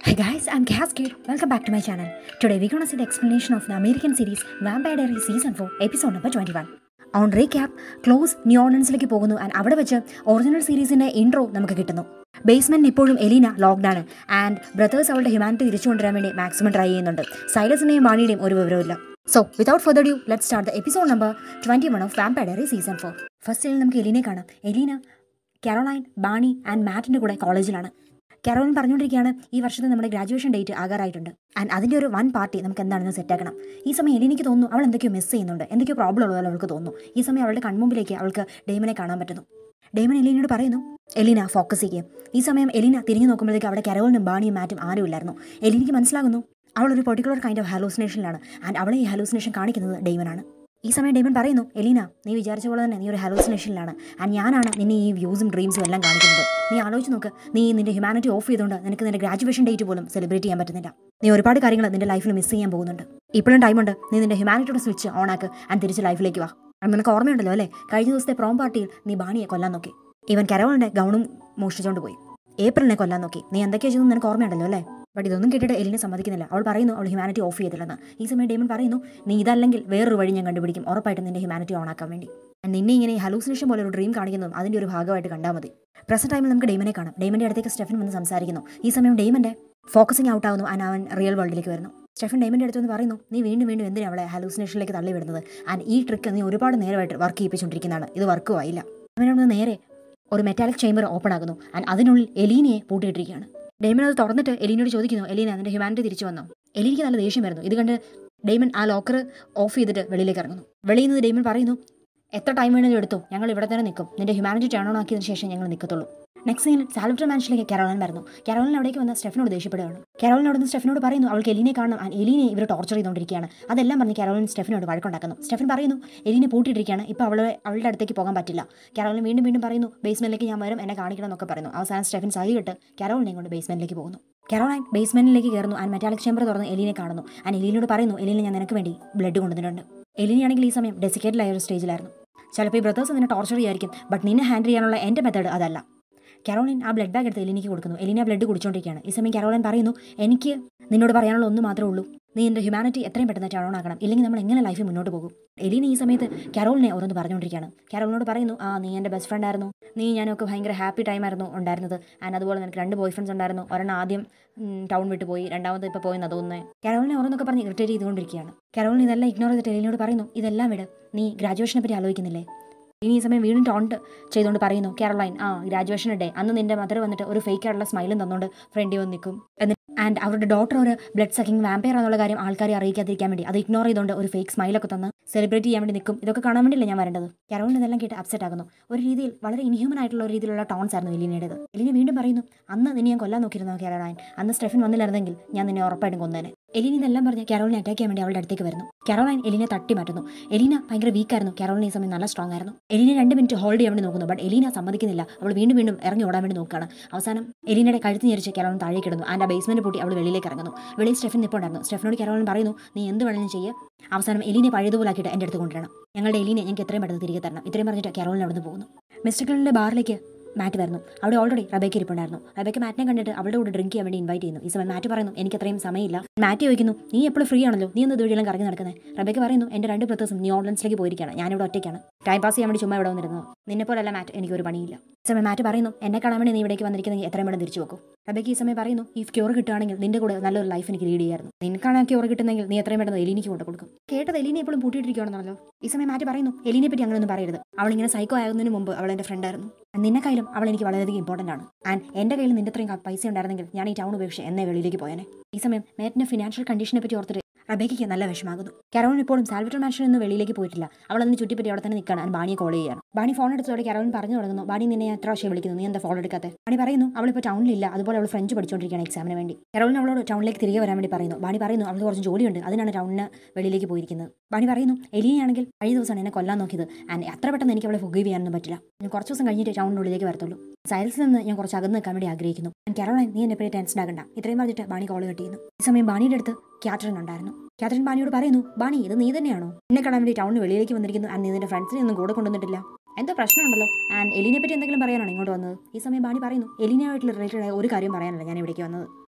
Hey guys, I'm Cascade. Welcome back to my channel. Today we're gonna see the explanation of the American series Vampire Diaries Season 4, episode number 21. On recap close new ഓർഡിനൻസിലേക്ക് പോകുന്നു and അവിടെ വെച്ച് original സീരീസിന്റെ intro നമുക്ക് കിട്ടുന്നു basement ഇപ്പോഴും Elena locked ആണ് and brothers അവളുടെ ഹ്യൂമാനിറ്റി തിരിച്ചു കൊണ്ടുവരാൻ വേണ്ടി മാക്സിമം ട്രൈ ചെയ്യുന്നുണ്ട് സൈലസിന്റെയും വാണിയുടെയും ഒരു വിവരമില്ല so without further due let start the episode number twenty one of vampire diary season four ഫസ്റ്റിൽ നമുക്ക് എലീനെ കാണാം എലീന കാരോളൈൻ ബാണി ആൻഡ് മാറ്റിന്റെ കൂടെ കോളേജിലാണ് കാരോളിൻ പറഞ്ഞുകൊണ്ടിരിക്കുകയാണ് ഈ വർഷത്തെ നമ്മുടെ ഗ്രാജുവേഷൻ ഡേറ്റ് ആകാറായിട്ടുണ്ട് ആൻഡ് അതിൻ്റെ ഒരു വൺ പാർട്ടി നമുക്ക് എന്താണെന്ന് സെറ്റാക്കണം ഈ സമയം എലിനിക്ക് തോന്നുന്നു അവൾ എന്തൊക്കെയോ മിസ് ചെയ്യുന്നുണ്ട് എന്തൊക്കെയോ പ്രോബ്ലം ഉള്ളതല്ല അവൾക്ക് തോന്നുന്നു ഈ സമയം അവളുടെ കൺമുമ്പിലേക്ക് അവൾക്ക് ഡെയ്മനെ കാണാൻ പറ്റുന്നു ഡെയ്മൻ എലീനോട് പറയുന്നു എലീന ഫോക്കസ് ചെയ്യുക ഈ സമയം എലീന തിരിഞ്ഞു നോക്കുമ്പോഴേക്ക് അവിടെ കരോളിനും ബാണിയും മാറ്റും ആരുമില്ലായിരുന്നു എലീനയ്ക്ക് മനസ്സിലാകുന്നു അവൾ ഒരു പെർട്ടിക്കുലർ കൈൻഡ് ഓഫ് ഹാലൂസിനേഷനിലാണ് ആൻഡ് അവളെ ഈ ഹാലൂസിനേഷൻ കാണിക്കുന്നത് ഡെയ്മനാണ് ഈ സമയം ഡെയ്മൻ പറയുന്നു എലീന നീ വിചാരിച്ച പോലെ തന്നെ നീ ഒരു ഹാലൂസിനേഷനിലാണ് ആൻഡ് ഞാനാണ് നിന്നെ ഈ വ്യൂസും ഡ്രീംസും എല്ലാം കാണിക്കുന്നത് നീ ആലോചിച്ച് നോക്ക് നീ നിന്റെ ഹ്യൂമാനിറ്റി ഓഫ് ചെയ്തുകൊണ്ട് നിനക്ക് നിന്റെ ഗ്രാജുവേഷൻ ഡേറ്റ് പോലും സെലിബ്രേറ്റ് ചെയ്യാൻ പറ്റുന്നില്ല നീ ഒരുപാട് കാര്യങ്ങൾ നിന്റെ ലൈഫിൽ മിസ് ചെയ്യാൻ പോകുന്നുണ്ട് ഇപ്പോഴും ടൈമുണ്ട് നീ നിന്റെ ഹ്യൂമാനിറ്റിയുടെ സ്വിച്ച് ഓൺ ആക്ക് ആൻഡ് തിരിച്ച് ലൈഫിലേക്ക് വാ അത് നിനക്ക് ഓർമ്മയുണ്ടല്ലോ അല്ലേ കഴിഞ്ഞ ദിവസത്തെ പ്രോം പാർട്ടിയിൽ നീ ബാണിയെ കൊല്ലാൻ നോക്കി ഇവൻ കരോളിന്റെ ഗൗണും മോഷ്ടിച്ചുകൊണ്ട് പോയി ഏപ്രിലിനെ കൊല്ലാൻ നോക്കി നീ എന്തൊക്കെയാ ചെയ്തു നിനക്ക് ഓർമ്മയുണ്ടല്ലോ അല്ലേ ബട്ട് ഇതൊന്നും കേട്ടിട്ട് എലിനെ സമ്മതിക്കുന്നില്ല അവൾ പറയുന്നു അവൾ ഹ്യൂമാനിറ്റി ഓഫ് ചെയ്തില്ലെന്ന് ഈ സമയം ഡേമൻ പറയുന്നു നീ ഇതല്ലെങ്കിൽ വേറൊരു വഴി ഞാൻ കണ്ടുപിടിക്കും ഉറപ്പായിട്ടും നിന്റെ ഹ്യൂമാനിറ്റി ഓൺ ആക്കാൻ വേണ്ടി And നിന്നെ ഇങ്ങനെ ഹലൂസിനേഷൻ പോലെ ഒരു ഡ്രീം കാണിക്കുന്നതും അതിന്റെ ഒരു ഭാഗമായിട്ട് കണ്ടാൽ മതി പ്രസന്റ് ടൈമിൽ നമുക്ക് ഡെയ്മനെ കാണാം ഡെയ്മന്റെ അടുത്തേക്ക് സ്റ്റെഫൻ വന്ന് സംസാരിക്കുന്നു ഈ സമയം ഡെയ്മന്റെ ഫോക്കസിങ് ഔട്ട് ആവുന്നു ആൻഡ് അവൻ റിയൽ വേൾഡിലേക്ക് വരുന്നു സ്റ്റെഫൻ ഡെയ്മന്റെ അടുത്ത് വന്ന് പറയുന്നു നീ വീണ്ടും വീണ്ടും എന്തിനാ അവളെ ഹലൂസിനേഷനിലേക്ക് തള്ളിവിടുന്നത് ആൻഡ് ഈ ട്രിക്ക് നീ ഒരുപാട് നേരമായിട്ട് വർക്ക് ചെയ്യിപ്പിച്ചുകൊണ്ടിരിക്കുന്നതാണ് ഇത് വർക്കും ആയില്ല അവനോട് നേരെ ഒരു മെറ്റാലിക് ചേംബർ ഓപ്പൺ ആകുന്നു ആൻഡ് അതിനുള്ളിൽ എലീനയെ പൂട്ടിയിട്ടിരിക്കുകയാണ് ഡെയ്മൻ അത് തുറന്നിട്ട് എലീനോട് ചോദിക്കുന്നു എലീന നിന്റെ ഹ്യൂമാനിറ്റി തിരിച്ചു വന്നോ എലീനയ്ക്ക് നല്ല ദേഷ്യം വരുന്നു ഇത് കണ്ട് ഡെയ്മൻ ആ ലോക്കർ ഓഫ് ചെയ്തിട്ട് വെളിയിലേക്ക് ഇറങ്ങുന്നു വെളിയിൽ നിന്ന് ഡെയ്മൻ പറയുന്നു എത്ര ടൈം വേണമെങ്കിലും എടുത്തു ഞങ്ങൾ ഇവിടെ തന്നെ നിൽക്കും നിന്റെ ഹ്യൂമാനിറ്റി ടേൺ ഓൺ ആക്കിയതിനു ശേഷം ഞങ്ങൾ നിൽക്കത്തുള്ളൂ നെക്സ്റ്റ് സീനിൽ സാൽവറ്റർ മാൻഷനിലേക്ക് കരോളിൻ വരുന്നു കരോളിൻ അവിടേക്ക് വന്ന് സ്റ്റെഫിനോട് ദേഷ്യപ്പെടുകയാണ് കരോളിൻ അവിടെ നിന്ന് സ്റ്റെഫിനോട് പറയുന്നു അവൾക്ക് എലീനെ കാണണം ആൻഡ് എലീനെ ഇവർ ടോർച്ചർ ചെയ്തുകൊണ്ടിരിക്കുകയാണ് അതെല്ലാം പറഞ്ഞ് കരോളിൻ സ്റ്റെഫിനോട് വഴക്കുണ്ടാക്കുന്നു സ്റ്റെഫിൻ പറയുന്നു എലീനെ പൂട്ടിയിട്ടിരിക്കുകയാണ് ഇപ്പോൾ അവളെ അവളുടെ അടുത്തേക്ക് പോകാൻ പറ്റില്ല കരോളിൻ വീണ്ടും വീണ്ടും പറയുന്നു ബേസ്മെന്റിലേക്ക് ഞാൻ വരും എന്നെ കാണിക്കണം എന്നൊക്കെ പറയുന്നു അവസാനം സ്റ്റെഫിൻ സഹി കിട്ട് കരോളിനെ കൊണ്ട് ബേസ്മെന്റിലേക്ക് പോകുന്നു കരോളൈൻ ബേസ്മെന്റിലേക്ക് കയറുന്നു ആൻഡ് മെറ്റാലിക് ചേമ്പർ തുറന്ന് എലീനെ കാണുന്നു ആൻഡ് എലീനോട് പറയുന്നു എലീനെ ഞാൻ നിനക്ക് വേണ്ടി ബ്ലഡ് കൊണ്ടുവന്നിട്ടുണ്ട് എലീനയാണെങ്കിൽ ഈ സമയം ഡെസിക്കേറ്റഡായ ഒരു സ്റ്റേജിലായിരുന്നു ചിലപ്പോൾ ഈ ബ്രദേഴ്സ് നിന്നെ ടോർച്ചർ ചെയ്യായിരിക്കും ബട്ട് നിന്നെ ഹാൻഡിൽ ചെയ്യാനുള്ള എൻ്റെ മെത്തേഡ് അതല്ല കരോളിൻ ആ ബ്ലഡ് ബാഗ് എടുത്ത് എലിനിക്ക് കൊടുക്കുന്നു എലിന ബ്ലഡ് കുടിച്ചുകൊണ്ടിരിക്കുകയാണ് ഈ സമയം കരോളിൻ പറയുന്നു എനിക്ക് നിന്നോട് പറയാനുള്ള ഒന്ന് മാത്രമേ ഉള്ളൂ നീ എൻ്റെ ഹ്യൂമാനിറ്റി എത്രയും പെട്ടെന്ന് ടേൺ ആക്കണം ഇല്ലെങ്കിൽ നമ്മൾ എങ്ങനെ ലൈഫിൽ മുന്നോട്ട് പോകും എലീന ഈ സമയത്ത് കരോളിനെ ഓരോന്ന് പറഞ്ഞുകൊണ്ടിരിക്കുകയാണ് കരോളിനോട് പറയുന്നു ആ നീ എൻ്റെ ബെസ്റ്റ് ഫ്രണ്ട് ആയിരുന്നു നീ ഞാനൊക്കെ ഭയങ്കര ഹാപ്പി ടൈം ആയിരുന്നു ഉണ്ടായിരുന്നത് ആൻഡ് അതുപോലെ നിനക്ക് രണ്ട് ബോയ് ഫ്രണ്ട്സ് ഉണ്ടായിരുന്നു ഒരെണ്ണം ആദ്യം ടൗൺ വിട്ട് പോയി രണ്ടാമത് ഇപ്പോൾ പോയെന്ന് തോന്നുന്നത് കരോളിനെ ഓരോന്നൊക്കെ പറഞ്ഞ് ഇറിറ്റേറ്റ് ചെയ്തുകൊണ്ടിരിക്കുകയാണ് കരോളിന് ഇതെല്ലാം ഇഗ്നോർ ചെയ്തിട്ട് എലിനോട് പറയുന്നു ഇതെല്ലാം വിട് നീ ഗ്രാജുവേഷനെ പറ്റി ആലോചിക്കുന്നില്ലേ ഇനി ഈ സമയം വീണ്ടും ടോണ്ട് ചെയ്തുകൊണ്ട് പറയുന്നു കാരോളൈൻ ആ ഗ്രാജുവേഷൻ ഡേ അന്ന് നിന്റെ മദർ വന്നിട്ട് ഒരു ഫേക്ക് ആയിട്ടുള്ള സ്മൈലും തന്നുകൊണ്ട് ഫ്രണ്ടി വന്ന് നിൽക്കും എന്നിട്ട് ആൻഡ് അവരുടെ ഡോക്ടർ ഒരു ബ്ലഡ് സക്കിംഗ് വാമ്പയർ എന്നുള്ള കാര്യം ആൾക്കാരെ അറിയിക്കാതിരിക്കാൻ വേണ്ടി അത് ഇഗ്നോർ ചെയ്തുകൊണ്ട് ഒരു ഫേക്ക് സ്മൈലൊക്കെ തന്ന് സെലിബ്രേറ്റ് ചെയ്യാൻ വേണ്ടി നിൽക്കും ഇതൊക്കെ കാണാൻ വേണ്ടിയില്ല ഞാൻ വരേണ്ടത് കരോളിന് ഇതെല്ലാം കേട്ട് അപ്സെറ്റ് ആകുന്നു ഒരു രീതിയിൽ വളരെ ഇൻഹ്യൂമൻ ആയിട്ടുള്ള ഒരു രീതിയിലുള്ള ടോൺസ് ആയിരുന്നു എലിനയുടേത് എലിനെ വീണ്ടും പറയുന്നു അന്ന് നിന്നെ ഞാൻ കൊല്ലാൻ നോക്കിയിരുന്നു കാരോളൈൻ അന്ന് സ്റ്റെഫൻ വന്നില്ലായിരുന്നെങ്കിൽ ഞാൻ നിന്നെ ഉറപ്പായിട്ടും കൊന്നേനെ എലിന ഇതെല്ലാം പറഞ്ഞ് കാരോളിനെ അറ്റാക്ക് ചെയ്യാൻ വേണ്ടി അവളുടെ അടുത്തേക്ക് വരുന്നു കാരോളൈൻ എലിനെ തട്ടി മാറ്റുന്നു എലീന ഭയങ്കര വീക്കായിരുന്നു കാരോളിന് ഈ സമയം നല്ല സ്ട്രോങ് ആയിരുന്നു എലിനെ രണ്ട് മിനിറ്റ് ഹോൾഡ് ചെയ്യാൻ വേണ്ടി നോക്കുന്നു ബട്ട് എലീന സമ്മതിക്കുന്നില്ല അവൾ വീണ്ടും വീണ്ടും ഇറങ്ങി ഓടാൻ വേണ്ടി നോക്കുകയാണ് അവസാനം എലീനയുടെ കഴുത്ത് ഞെരിച്ച് കാരോളിൻ താഴേക്ക് ഇടുന്നു ആൻഡ് ആ ബേസ്മെന്റ് പൂട്ടി അവൾ വെളിയിലേക്ക് ഇറങ്ങുന്നു വെളിയിൽ സ്റ്റെഫൻ നിൽപ്പുണ്ടായിരുന്നു സ്റ്റെഫനോട് കാരോളിൻ പറയുന്നു നീ എന്ത് വേണമെങ്കിലും ചെയ്യുക അവസാനം എലീനെ പഴയതുപോലാക്കിയിട്ട് എൻ്റെ അടുത്ത് കൊണ്ടുവരണം ഞങ്ങളുടെ എലീനെ ഞങ്ങൾക്ക് എത്രയും പെട്ടെന്ന് തിരികെ തരണം ഇത്രയും പറഞ്ഞിട്ട് കാരോളിൻ അവിടെ നിന്ന് പോകുന്നു മിസ്റ്റർ ബാറിലേക്ക് മാറ്റ് വരുന്നു അവിടെ ഓൾറെഡി റബേക്ക് ഇരിപ്പുണ്ടായിരുന്നു റബേക്ക് മാറ്റിനെ കണ്ടിട്ട് അവളുടെ കൂടെ ഡ്രിങ്ക് ചെയ്യാൻ വേണ്ടി ഇൻവൈറ്റ് ചെയ്യുന്നു ഈ സമയം മാറ്റ് പറയുന്നു എനിക്ക് അത്രയും സമയമില്ല മാറ്റ് ചോദിക്കുന്നു നീ എപ്പോഴും ഫ്രീ ആണല്ലോ നീ ഒന്ന് ഇതുവഴിയെല്ലാം കറങ്ങി നടക്കുന്നത് റബേക്ക് പറയുന്നു എൻ്റെ രണ്ട് ബ്രദേഴ്സും നീ ഓൺലൈൻസിലേക്ക് പോയിരിക്കുകയാണ് ഞാനിവിടെ ഒറ്റയ്ക്കാണ് ടൈം പാസ് ചെയ്യാൻ വേണ്ടി ചുമ്മാ ഇവിടെ വന്നിരുന്നത് നിന്നെ പോലല്ല മാറ്റ് എനിക്ക് ഒരു പണിയില്ല ഈ സമയം മാറ്റ് പറയുന്നു എന്നെ കാണാൻ വേണ്ടി നീ ഇവിടേക്ക് വന്നിരിക്കുന്നെങ്കിൽ എത്രയും വേണം തിരിച്ചു വെക്കും റബേക്ക് ഈ സമയം പറയുന്നു ഈ ക്യൂർ കിട്ടുകയാണെങ്കിൽ നിന്റെ കൂടെ നല്ലൊരു ലൈഫ് എനിക്ക് ലീഡ് ചെയ്യായിരുന്നു നിനക്കാണ് ആ ക്യൂർ കിട്ടുന്നെങ്കിൽ നീ എത്രയും പെട്ടെന്ന് എലീനിക്ക് കൊണ്ട് കൊടുക്കും കേട്ടത് എലീനെ എപ്പോഴും പൂട്ടിയിട്ടിരിക്കുകയാണെന്നല്ലോ ഈ സമയം മാറ്റ് പറയുന്നു എലീനെ പറ്റി അങ്ങനെയൊന്നും പറയരുത് അവൾ ഇങ്ങനെ സൈക്കോ ആകുന്നതിന് മുമ്പ് അവൾ എൻ്റെ ഫ്രണ്ടായിരുന്നു നിന്നെ കയ്യിലും അവൾ എനിക്ക് വളരെയധികം ഇമ്പോർട്ടൻ്റ് ആണ് ആൻഡ് എൻ്റെ കയ്യിൽ നിന്റെ അത്രയും പൈസ ഉണ്ടായിരുന്നെങ്കിൽ ഞാൻ ഈ ടൗൺ ഉപേക്ഷിച്ച് എന്നെ വെളിയിലേക്ക് പോയനെ ഈ സമയം മേറ്റിന്റെ ഫിനാൻഷ്യൽ കണ്ടീഷനെ പറ്റി ഓർത്തിട്ട് റബേക്കയ്ക്ക് നല്ല വിഷമാകുന്നു കരോളിൻ ഇപ്പോഴും സാൽവറ്റർ മാൻഷനിൽ നിന്ന് വെളിയിലേക്ക് പോയിട്ടില്ല അവൾ അതിന് ചുറ്റിപ്പറ്റി അവിടെ തന്നെ നിൽക്കുകയാണ് ബാണിയെ കോൾ ചെയ്യാണ് ബാണി ഫോൺ എടുത്തോടെ കരോളിൻ പറഞ്ഞു തുടങ്ങുന്നു ബാണി നിന്നെ എത്ര പ്രാവശ്യം വിളിക്കുന്നു നീ എന്താ ഫോൺ എടുക്കാത്തെ ബാണി പറയുന്നു അവളിപ്പോൾ ടൗണിലില്ല അതുപോലെ അവൾ ഫ്രഞ്ച് പഠിച്ചുകൊണ്ടിരിക്കുകയാണ് എക്സാമിന് വേണ്ടി കരോളിൻ അവളോട് ടൗണിലേക്ക് തിരികെ വരാൻ വേണ്ടി പറയുന്നു ബാണി പറയുന്നു അവൾക്ക് കുറച്ച് ജോലിയുണ്ട് അതിനാണ് ടൗണിന് വെളിയിലേക്ക് പോയിരിക്കുന്നത് ബാണി പറയുന്നു എലിയാണെങ്കിൽ കഴിഞ്ഞ ദിവസമാണ് എന്നെ കൊല്ലാൻ നോക്കിയത് ആൻഡ് അത്ര പെട്ടെന്ന് എനിക്ക് അവളെ ഫുഗീവ് ചെയ്യാനൊന്നും പറ്റില്ല ഞാൻ കുറച്ച് ദിവസം കഴിഞ്ഞിട്ട് ടൗണിനുള്ളിലേക്ക് വരത്തുള്ളൂ സൈൽസിൽ നിന്ന് ഞാൻ കുറച്ച് അകന്ന് നിൽക്കാൻ വേണ്ടി ആഗ്രഹിക്കുന്നു കരോളൈൻ നീ എന്നെ പറ്റി ടെൻഷൻ ആകണ്ട ഇത്രയും പറഞ്ഞിട്ട് ബാണി കോൾ കട്ട് ചെയ്യുന്നു ഈ സമയം ബാണിയുടെ അടുത്ത് കാറ്ററിൻ ഉണ്ടായിരുന്നു കാറ്ററിൻ ബാണിയോട് പറയുന്നു ബാണി ഇത് നീ തന്നെയാണോ എന്നെ കാണാൻ വേണ്ടി ടൗണിന് വെളിയിലേക്ക് വന്നിരിക്കുന്നു ആൻഡ് നീ നിന്റെ ഫ്രണ്ട്സിനെ ഒന്നും കൂടെ കൊണ്ടുവന്നിട്ടില്ല എന്തോ പ്രശ്നമുണ്ടല്ലോ ആൻഡ് എലിനെ പറ്റി എന്തെങ്കിലും പറയാനാണ് ഇങ്ങോട്ട് വന്നത് ഈ സമയം ബാണി പറയുന്നു എലിനുമായിട്ട് റിലേറ്റഡ് ആയ ഒരു കാര്യം പറയാനല്ല ഞാൻ ഇവിടേക്ക് വന്നത്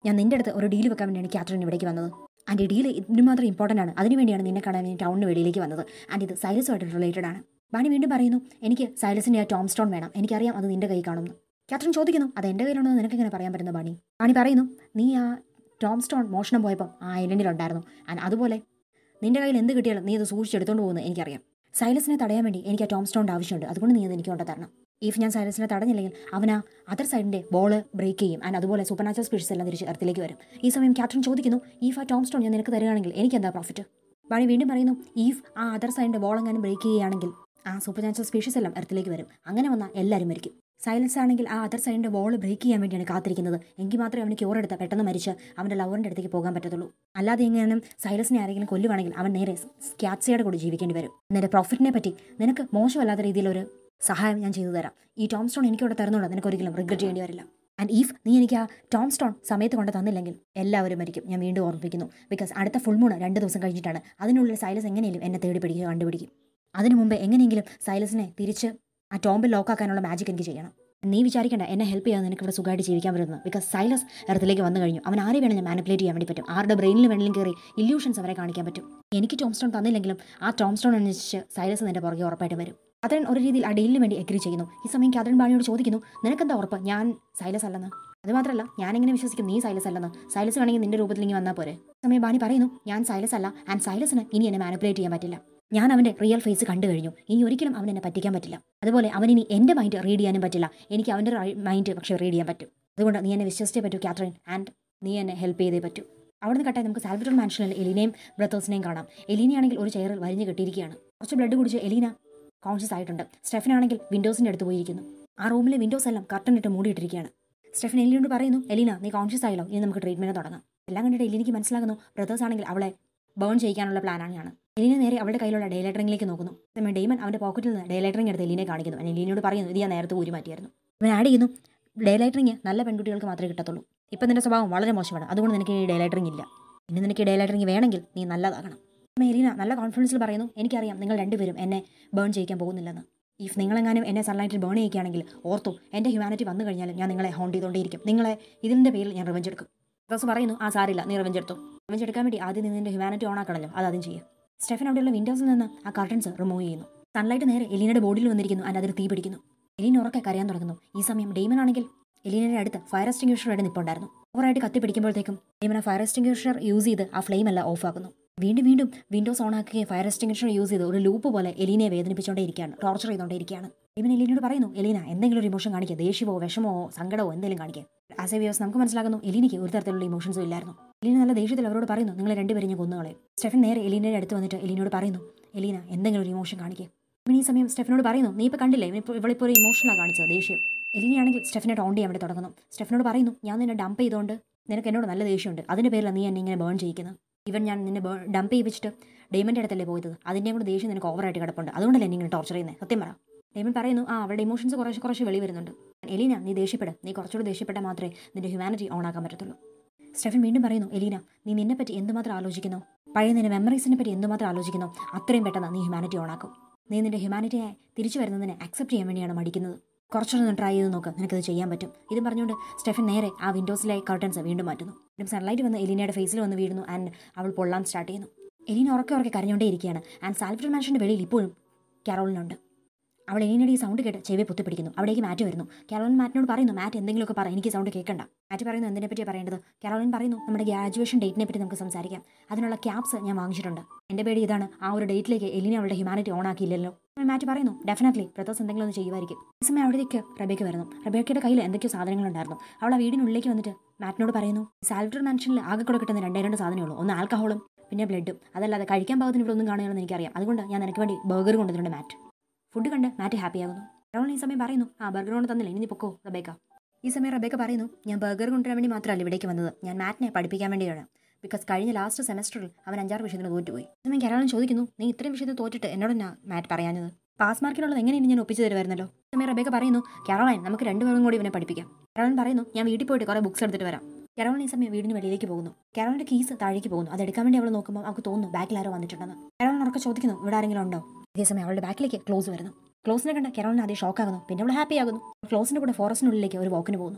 ഞാൻ നിന്റെ അടുത്ത് ഒരു ഡീൽ വെക്കാൻ വേണ്ടിയാണ് കാറ്ററിൻ ഇവിടേക്ക് വന്നത് ആൻഡ് ഈ ഡീൽ ഇതിന് മാത്രം ഇമ്പോർട്ടൻ്റ് ആണ് അതിനുവേണ്ടിയാണ് നിന്നെ കാണാൻ വേണ്ടി ടൗണിന് വെളിയിലേക്ക് വന്നത് ആൻഡ് ഇത് സൈലസുമായിട്ട് റിലേറ്റഡ് ആണ് ബാണി വീണ്ടും പറയുന്നു എനിക്ക് സൈലസിൻ്റെ ആ ടോം സ്റ്റോൺ വേണം എനിക്കറിയാം അത് നിന്റെ കൈ കാണുന്നു കാറ്ററിൻ ചോദിക്കുന്നു അത് എൻ്റെ കയ്യിലുണ്ടോ നിനക്ക് എങ്ങനെ പറയാൻ പറ്റുന്ന ബാണി ബാണി പറയുന്നു നീ ആ ടോം സ്റ്റോൺ മോഷണം പോയപ്പോൾ ആ ഐലൻഡിലുണ്ടായിരുന്നു ആൻഡ് അതുപോലെ നിന്റെ കയ്യിൽ എന്ത് കിട്ടിയാലും നീ അത് സൂക്ഷിച്ചെടുത്തോണ്ട് പോകുന്നത് എനിക്കറിയാം സൈലസിനെ തടയാൻ വേണ്ടി എനിക്ക് ആ ടോം സ്റ്റോണിൻ്റെ ആവശ്യമുണ്ട് അതുകൊണ്ട് നീ അത് എനിക്ക് കൊണ്ട് തരണം ഇഫ് ഞാൻ സൈലസിനെ തടഞ്ഞില്ലെങ്കിൽ അവൻ ആ അതർ സൈഡിൻ്റെ ബോൾ ബ്രേക്ക് ചെയ്യും ആൻഡ് അതുപോലെ സൂപ്പർ നാച്ചുറൽ സ്പീഷീസ് എല്ലാം തിരിച്ച് എർത്തിലേക്ക് വരും ഈ സമയം കാറ്ററിൻ ചോദിക്കുന്നു ഈഫ് ആ ടോം സ്റ്റോൺ ഞാൻ നിനക്ക് തരികയാണെങ്കിൽ എനിക്ക് എന്താ പ്രോഫിറ്റ് ബാണി വീണ്ടും പറയുന്നു ഈഫ് ആ അതർ സൈഡിൻ്റെ ബോൾ എങ്ങാനും ബ്രേക്ക് ചെയ്യുകയാണെങ്കിൽ ആ സൂപ്പർ നാച്ചുറൽ സ്പീഷീസ് എല്ലാം എർത്തിലേക്ക് വരും അങ്ങനെ വന്നാൽ എല്ലാവരും മരിക്കും സൈലൻസ് ആണെങ്കിൽ ആ അതർ സൈഡിൻ്റെ വോൾ ബ്രേക്ക് ചെയ്യാൻ വേണ്ടിയാണ് കാത്തിരിക്കുന്നത് എങ്കിൽ മാത്രമേ അവന് ക്യൂർ എടുത്ത് പെട്ടെന്ന് മരിച്ച് അവൻ്റെ ലവറിൻ്റെ അടുത്തേക്ക് പോകാൻ പറ്റത്തുള്ളൂ അല്ലാതെ എങ്ങനെയും സൈലസിനെ ആരെങ്കിലും കൊല്ലുവാണെങ്കിൽ അവൻ നേരെ സ്കാറ്റ്സയുടെ കൂടി ജീവിക്കേണ്ടി വരും നിന്റെ പ്രോഫിറ്റിനെ പറ്റി നിനക്ക് മോശമല്ലാത്ത രീതിയിലൊരു സഹായം ഞാൻ ചെയ്തു തരാം ഈ ടോം സ്റ്റോൺ എനിക്കിവിടെ തരുന്നുണ്ട് നിനക്ക് ഒരിക്കലും റിഗ്രറ്റ് ചെയ്യേണ്ടി വരില്ല ആൻഡ് ഈഫ് നീ എനിക്ക് ആ ടോം സ്റ്റോൺ സമയത്ത് കൊണ്ട് തന്നില്ലെങ്കിൽ എല്ലാവരും മരിക്കും ഞാൻ വീണ്ടും ഓർമ്മിപ്പിക്കുന്നു ബിക്കോസ് അടുത്ത ഫുൾ മൂൺ രണ്ട് ദിവസം കഴിഞ്ഞിട്ടാണ് അതിനുള്ളിൽ സൈലസ് എങ്ങനെയും എന്നെ തേടി പിടിക്കുക കണ്ടുപിടിക്കും അതിനു മുമ്പ് എങ്ങനെയെങ്കിലും സൈലസിനെ തിരിച്ച് ആ ടോമ്പിൽ ലോക്കാക്കാനുള്ള മാജിക് എനിക്ക് ചെയ്യണം നീ വിചാരിക്കേണ്ട എന്നെ ഹെൽപ്പ് ചെയ്യാൻ നിനക്ക് ഇവിടെ സുഖമായിട്ട് ജീവിക്കാൻ പറ്റുന്നത് ബിക്കോസ് സൈലസ് എർത്തിലേക്ക് വന്നു കഴിഞ്ഞു അവൻ ആരെ വേണമെങ്കിലും മാനിപ്പുലേറ്റ് ചെയ്യാൻ വേണ്ടി പറ്റും ആരുടെ ബ്രെയിനിൽ വേണമെങ്കിലും കയറി ഇല്യൂഷൻസ് അവരെ കാണിക്കാൻ പറ്റും എനിക്ക് ടോം സ്റ്റോൺ തന്നില്ലെങ്കിലും ആ ടോം സ്റ്റോൺ അനുസരിച്ച് സൈലസ് നിന്റെ പുറകെ ഉറപ്പായിട്ടും വരും അതൻ ഒരു രീതിയിൽ ആ ഡീലിന് വേണ്ടി എഗ്രി ചെയ്യുന്നു ഈ സമയം കാതറിൻ ബാണിയോട് ചോദിക്കുന്നു നിനക്കെന്താ ഉറപ്പ് ഞാൻ സൈലസ് അല്ലെന്ന് അത് മാത്രമല്ല ഞാൻ എങ്ങനെ വിശ്വസിക്കും നീ സൈലസ് അല്ലെന്ന് സൈലസ് വേണമെങ്കിൽ നിന്റെ രൂപത്തിൽ ഇങ്ങനെ വന്നാൽ പോരെ ഈ സമയം ബാണി പറയുന്നു ഞാൻ സൈലസ് അല്ല ആൻഡ് സൈലസിന് ഇനി എന്നെ മാനിപ്പുലേറ്റ് ചെയ്യാൻ പറ്റില്ല ഞാൻ അവൻ്റെ റിയൽ ഫേസ് കണ്ടു കഴിഞ്ഞു ഇനി ഒരിക്കലും അവൻ എന്നെ പറ്റിക്കാൻ പറ്റില്ല അതുപോലെ അവനിനി എൻ്റെ മൈൻഡ് റീഡ് ചെയ്യാനും പറ്റില്ല എനിക്ക് അവൻ്റെ മൈൻഡ് പക്ഷേ റീഡ് ചെയ്യാൻ പറ്റും അതുകൊണ്ട് നീ എന്നെ വിശ്വസിച്ചേ പറ്റൂ കാത്രിൻ ആൻഡ് നീ എന്നെ ഹെൽപ്പ് ചെയ്തേ പറ്റൂ അവിടുന്ന് കട്ടായി നമുക്ക് സാൽവറ്റോൺ മാൻഷനിൽ എലീനയും ബ്രദേഴ്സിനെയും കാണാം എലീനയാണെങ്കിൽ ഒരു ചെയറിൽ വരിഞ്ഞ് കെട്ടിയിരിക്കുകയാണ് കുറച്ച് ബ്ലഡ് കുടിച്ച് എലീന കോൺഷ്യസ് ആയിട്ടുണ്ട് സ്റ്റെഫനാണെങ്കിൽ വിൻഡോസിൻ്റെ അടുത്ത് പോയിരിക്കുന്നു ആ റൂമിലെ വിൻഡോസ് എല്ലാം കർട്ടൻ ഇട്ട് മൂടിയിട്ടിരിക്കുകയാണ് സ്റ്റെഫൻ എലിനോട് പറയുന്നു എലീന നീ കോൺഷ്യസ് ആയല്ലോ ഇനി നമുക്ക് ട്രീറ്റ്മെൻറ്റ് തുടങ്ങാം എല്ലാം കണ്ടിട്ട് എലിനിക്ക് മനസ്സിലാകുന്നു ബ്രദേഴ്സ് ആണെങ്കിൽ അവളെ ബേൺ ചെയ്യിക്കാനുള്ള പ്ലാനാണ് ഞാൻ എലീന നേരെ അവളുടെ കയ്യിലുള്ള ഡേ ലെറ്ററിംഗിലേക്ക് നോക്കുന്നു സമയം ഡെയ്മൻ അവൻ്റെ പോക്കറ്റിൽ നിന്ന് ഡേ ലെറ്ററിംഗ് എടുത്ത് എലീനെ കാണിക്കുന്നു അവൻ എലീനോട് പറയുന്നു ഇത് ഞാൻ നേരത്തെ ഊരി മാറ്റിയായിരുന്നു ഇവൻ ആഡ് ചെയ്യുന്നു ഡേ ലൈറ്ററിങ് നല്ല പെൺകുട്ടികൾക്ക് മാത്രമേ കിട്ടത്തുള്ളൂ ഇപ്പം നിന്റെ സ്വഭാവം വളരെ മോശമാണ് അതുകൊണ്ട് നിനക്ക് ഈ ഡേ ലൈറ്ററിങ് ഇല്ല ഇനി നിനക്ക് ഡേ ലൈറ്ററിങ് വേണമെങ്കിൽ നീ നല്ലതാകണം അപ്പം എലീന നല്ല കോൺഫിഡൻസിൽ പറയുന്നു എനിക്കറിയാം നിങ്ങൾ രണ്ടുപേരും എന്നെ ബേൺ ചെയ്യിക്കാൻ പോകുന്നില്ലെന്ന് ഇഫ് നിങ്ങളെങ്ങാനും എന്നെ സൺലൈറ്റിൽ ബേൺ ചെയ്യിക്കുകയാണെങ്കിൽ ഓർത്തു എൻ്റെ ഹ്യൂമാനിറ്റി വന്നു കഴിഞ്ഞാലും ഞാൻ നിങ്ങളെ ഹോണ്ട് ചെയ്തുകൊണ്ടേയിരിക്കും നിങ്ങളെ ഇതിൻ്റെ പേരിൽ ഞാൻ റിവഞ്ച് എടുക്കും ദോസ് പറയുന്നു ആ സാരില്ല നീ റിവഞ്ച് എടുത്തു റിവഞ്ച് എടുക്കാൻ വേണ്ടി ആദ്യം നീ നിന്റെ ഹ്യൂമാനിറ്റി ഓൺ ആക്കണമല്ലോ അത് ആദ്യം ചെയ്യും സ്റ്റെഫൻ അവിടെയുള്ള വിൻഡോസിൽ നിന്ന് ആ കർട്ടൻസ് റിമൂവ് ചെയ്യുന്നു സൺലൈറ്റ് നേരെ എലീനയുടെ ബോഡിയിൽ വന്നിരിക്കുന്നു അതിന് അതിൽ തീ പിടിക്കുന്നു എലീന ഉറക്കെ കരയാൻ തുടങ്ങുന്നു ഈ സമയം ഡെയ്മൻ ആണെങ്കിൽ എലീനയുടെ അടുത്ത് ഫയർ എക്സ്റ്റിംഗ്വിഷറായിട്ട് നിൽപ്പുണ്ടായിരുന്നു ഓവറായിട്ട് കത്തി പിടിക്കുമ്പോഴത്തേക്കും ഡെയ്മൻ ആ ഫയർ എക്സ്റ്റിംഗ്വിഷർ യൂസ് ചെയ്ത് ആ ഫ്ലെയിം എല്ലാം ഓഫ് ആക്കുന്നു വീണ്ടും വീണ്ടും വിൻഡോസ് ഓൺ ആക്കുകയും ഫയർ എക്സ്റ്റിംഗ്വിഷർ യൂസ് ചെയ്ത് ഒരു ലൂപ്പ് പോലെ എലീനയെ വേദനിപ്പിച്ചുകൊണ്ടേയിരിക്കുകയാണ് ടോർച്ചർ ചെയ്തുകൊണ്ടേയിരിക്കുകയാണ് ഡെയ്മൻ എലീനോട് പറയുന്നു എലീന എന്തെങ്കിലും ഒരു ഇമോഷൻ കാണിക്കുക ദേഷ്യമോ വിഷമോ സങ്കടമോ എന്തെങ്കിലും കാണിക്കുക ആസ് എ വ്യൂസ് നമുക്ക് മനസ്സിലാക്കുന്നു എലീനയ്ക്ക് ഒരു തരത്തിലുള്ള ഇമോഷൻസും ഇല്ലായിരുന്നു എലീന നല്ല ദേഷ്യത്തിൽ അവരോട് പറയുന്നു നിങ്ങൾ രണ്ടുപേരും ഞാൻ കൊന്നുകളെ സ്റ്റെഫൻ നേരെ എലീനയുടെ അടുത്ത് വന്നിട്ട് എലീനോട് പറയുന്നു എലീന എന്തെങ്കിലും ഒരു ഇമോഷൻ കാണിക്കുക ഇവൻ ഈ സമയം സ്റ്റെഫിനോട് പറയുന്നു നീ ഇപ്പോൾ കണ്ടില്ലേ ഇവനിപ്പോൾ ഇവളിപ്പോൾ ഒരു ഇമോഷനാണ് കാണിച്ചത് ദേഷ്യം എലീനയാണെങ്കിൽ സ്റ്റെഫിനെ ടോണ്ട് ചെയ്യാൻ വേണ്ടി തുടങ്ങുന്നു സ്റ്റെഫിനോട് പറയുന്നു ഞാൻ നിന്നെ ഡംപ് ചെയ്തുകൊണ്ട് നിനക്ക് എന്നോട് നല്ല ദേഷ്യമുണ്ട് അതിൻ്റെ പേരിലാണ് നീ എന്നെ ഇങ്ങനെ ബേൺ ചെയ്യിക്കുന്നത് ഇവൻ ഞാൻ നിന്നെ ഡംപ് ചെയ്യിപ്പിച്ചിട്ട് ഡെയ്മൻ്റെ അടുത്തല്ലേ പോയത് അതിൻ്റെ കൂടെ ദേഷ്യം നിനക്ക് ഓവറായിട്ട് കിടപ്പുണ്ട് അതുകൊണ്ടല്ലേ എന്നെ ഇങ്ങനെ ടോർച്ചർ ചെയ്യുന്നത് സത്യം പറ ഡെയ്മൻ പറയുന്നു ആ അവളുടെ ഇമോഷൻസ് കുറച്ച് കുറച്ച് വെളി വരുന്നുണ്ട് എലീന നീ ദേഷ്യപ്പെട് നീ കുറച്ചുകൂടി ദേഷ്യപ്പെട്ടാൽ മാത്രമേ നിന്റെ ഹ്യൂമാനിറ്റി ഓൺ ആക്കാൻ പറ്റത്തുള്ളൂ സ്റ്റെഫൻ വീണ്ടും പറയുന്നു എലീന നീ നിന്നെപ്പറ്റി എന്തുമാത്രം ആലോചിക്കുന്നു പഴയ നിന്റെ മെമ്മറീസിനെ പറ്റി എന്തുമാത്രം ആലോചിക്കുന്നു അത്രയും പെട്ടെന്ന് നീ ഹ്യൂമാനിറ്റി ഓണാക്കും നീ നിന്റെ ഹ്യൂമാനിറ്റിയെ തിരിച്ചു വരുന്നതിനെ അക്സെപ്റ്റ് ചെയ്യാൻ വേണ്ടിയാണ് മടിക്കുന്നത് കുറച്ചൊന്ന് ട്രൈ ചെയ്ത് നോക്ക് നിനക്കത് ചെയ്യാൻ പറ്റും ഇതും പറഞ്ഞുകൊണ്ട് സ്റ്റെഫൻ നേരെ ആ വിൻഡോസിലെ കർട്ടൻസ് വീണ്ടും മാറ്റുന്നു വീണ്ടും സൺലൈറ്റ് വന്ന് എലീനയുടെ ഫേസിൽ വന്ന് വീഴുന്നു ആൻഡ് അവൾ പൊള്ളാൻ സ്റ്റാർട്ട് ചെയ്യുന്നു എലീന ഉറക്കെ ഉറക്കെ കരഞ്ഞുകൊണ്ടേ ഇരിക്കുകയാണ് ആൻഡ് സാൽഫ്രഡ് മാൻഷൻ്റെ വെളിയിൽ ഇപ്പോഴും കാരോളിനുണ്ട് അവൾ എലീനയുടെ ഈ സൗണ്ട് കേട്ട് ചെവി പൊത്തിപ്പിടിക്കുന്നു അവിടേക്ക് മാറ്റ് വരുന്നു കാരോളിൻ മാറ്റിനോട് പറയുന്നു മാറ്റ് എന്തെങ്കിലുമൊക്കെ പറ എനിക്ക് സൗണ്ട് കേൾക്കണ്ട മാറ്റ് പറയുന്നു എന്തിനെ പറ്റി പറയേണ്ടത് കാരോളിൻ പറയുന്നു നമ്മുടെ ഗ്രാജുവേഷൻ ഡേറ്റിനെ പറ്റി നമുക്ക് സംസാരിക്കാം അതിനുള്ള ക്യാപ്സ് ഞാൻ വാങ്ങിച്ചിട്ടുണ്ട് എൻ്റെ പേടി ഇതാണ് ആ ഒരു ഡേറ്റിലേക്ക് എലിനെ അവളുടെ ഹ്യൂമാനിറ്റി ഓൺ ആക്കിയില്ലല്ലോ മാറ്റ് പറയുന്നു ഡെഫിനറ്റ്ലി പ്രത്തോസ് എന്തെങ്കിലും ഒന്ന് ചെയ്യുമായിരിക്കും ഈ സമയം അവിടേക്ക് റബേക്ക് വരുന്നു റബേക്കയുടെ കയ്യിൽ എന്തൊക്കെയോ സാധനങ്ങളുണ്ടായിരുന്നു അവൾ ആ വീടിനുള്ളിലേക്ക് വന്നിട്ട് മാറ്റിനോട് പറയുന്നു സാൽറ്റർ മാൻഷനിൽ ആകെ കൂടെ കിട്ടുന്ന രണ്ടേ രണ്ട് സാധനമേ ഉള്ളൂ ഒന്ന് ആൽക്കഹോളും പിന്നെ ബ്ലഡും അതല്ലാതെ കഴിക്കാൻ പാകത്തിന് ഇവിടെ ഒന്നും കാണുകയാണെന്ന് എനിക്കറിയാം അതുകൊണ്ട് ഞാൻ നിനക്ക് വേണ്ടി ബർഗർ കൊണ്ടുവന്നിട്ടുണ്ട് മാറ്റ് ഫുഡ് കണ്ട് മാറ്റ് ഹാപ്പി ആകുന്നു റോൺ ഈ സമയം പറയുന്നു ആ ബർഗർ കൊണ്ട് തന്നില്ല ഇനി നീ പൊക്കോ റബേക്ക ഈ സമയം റബേക്ക പറയുന്നു ഞാൻ ബർഗർ കൊണ്ടുവരാൻ വേണ്ടി മാത്രമല്ല ഇവിടേക്ക് വന്നത് ഞാൻ മാറ്റിനെ പഠിപ്പിക്കാൻ വേണ്ടിയാണ് ബിക്കോസ് കഴിഞ്ഞ ലാസ്റ്റ് സെമസ്റ്ററിൽ അവൻ അഞ്ചാറ് വിഷയത്തിന് തോറ്റുപോയി സമയം കരാളും ചോദിക്കുന്നു നീ ഇത്രയും വിഷയത്തിൽ തോറ്റിട്ട് എന്നോട് ഞാൻ മാറ്റ് പറയാഞ്ഞത് പാസ് മാർക്കിനുള്ളത് എങ്ങനെയാണ് ഞാൻ ഒപ്പിച്ചു തരുമായിരുന്നല്ലോ സമയം റബേക്ക പറയുന്നു കരോളൈൻ നമുക്ക് രണ്ടുപേരും കൂടി ഇവനെ പഠിപ്പിക്കാം കരോളൻ പറയുന്നു ഞാൻ വീട്ടിൽ പോയിട്ട് കുറേ ബുക്സ് എടുത്തിട്ട് വരാം കരോളിൻ ഈ സമയം വീടിന് വെളിയിലേക്ക് പോകുന്നു കരോളിന്റെ കീസ് താഴേക്ക് പോകുന്നു അത് എടുക്കാൻ വേണ്ടി അവൾ നോക്കുമ്പോൾ അവൾക്ക് തോന്നുന്നു ബാക്കിൽ ആരോ വന്നിട്ടുണ്ടെന്ന് കരോളിൻ ഉറക്കെ ചോദിക്കുന്നു ഇവിടെ ആരെങ്കിലും ഉണ്ടോ അതേസമയം അവളുടെ ബാക്കിലേക്ക് ക്ലോസ് വരുന്നു ക്ലോസിനെ കണ്ട കരോളിന് ആദ്യം ഷോക്കാകുന്നു പിന്നെ അവൾ ഹാപ്പി ആകുന്നു ക്ലോസിന്റെ കൂടെ ഫോറസ്റ്റിനുള്ളിലേക്ക് ഒരു വാക്കിന് പോകുന്നു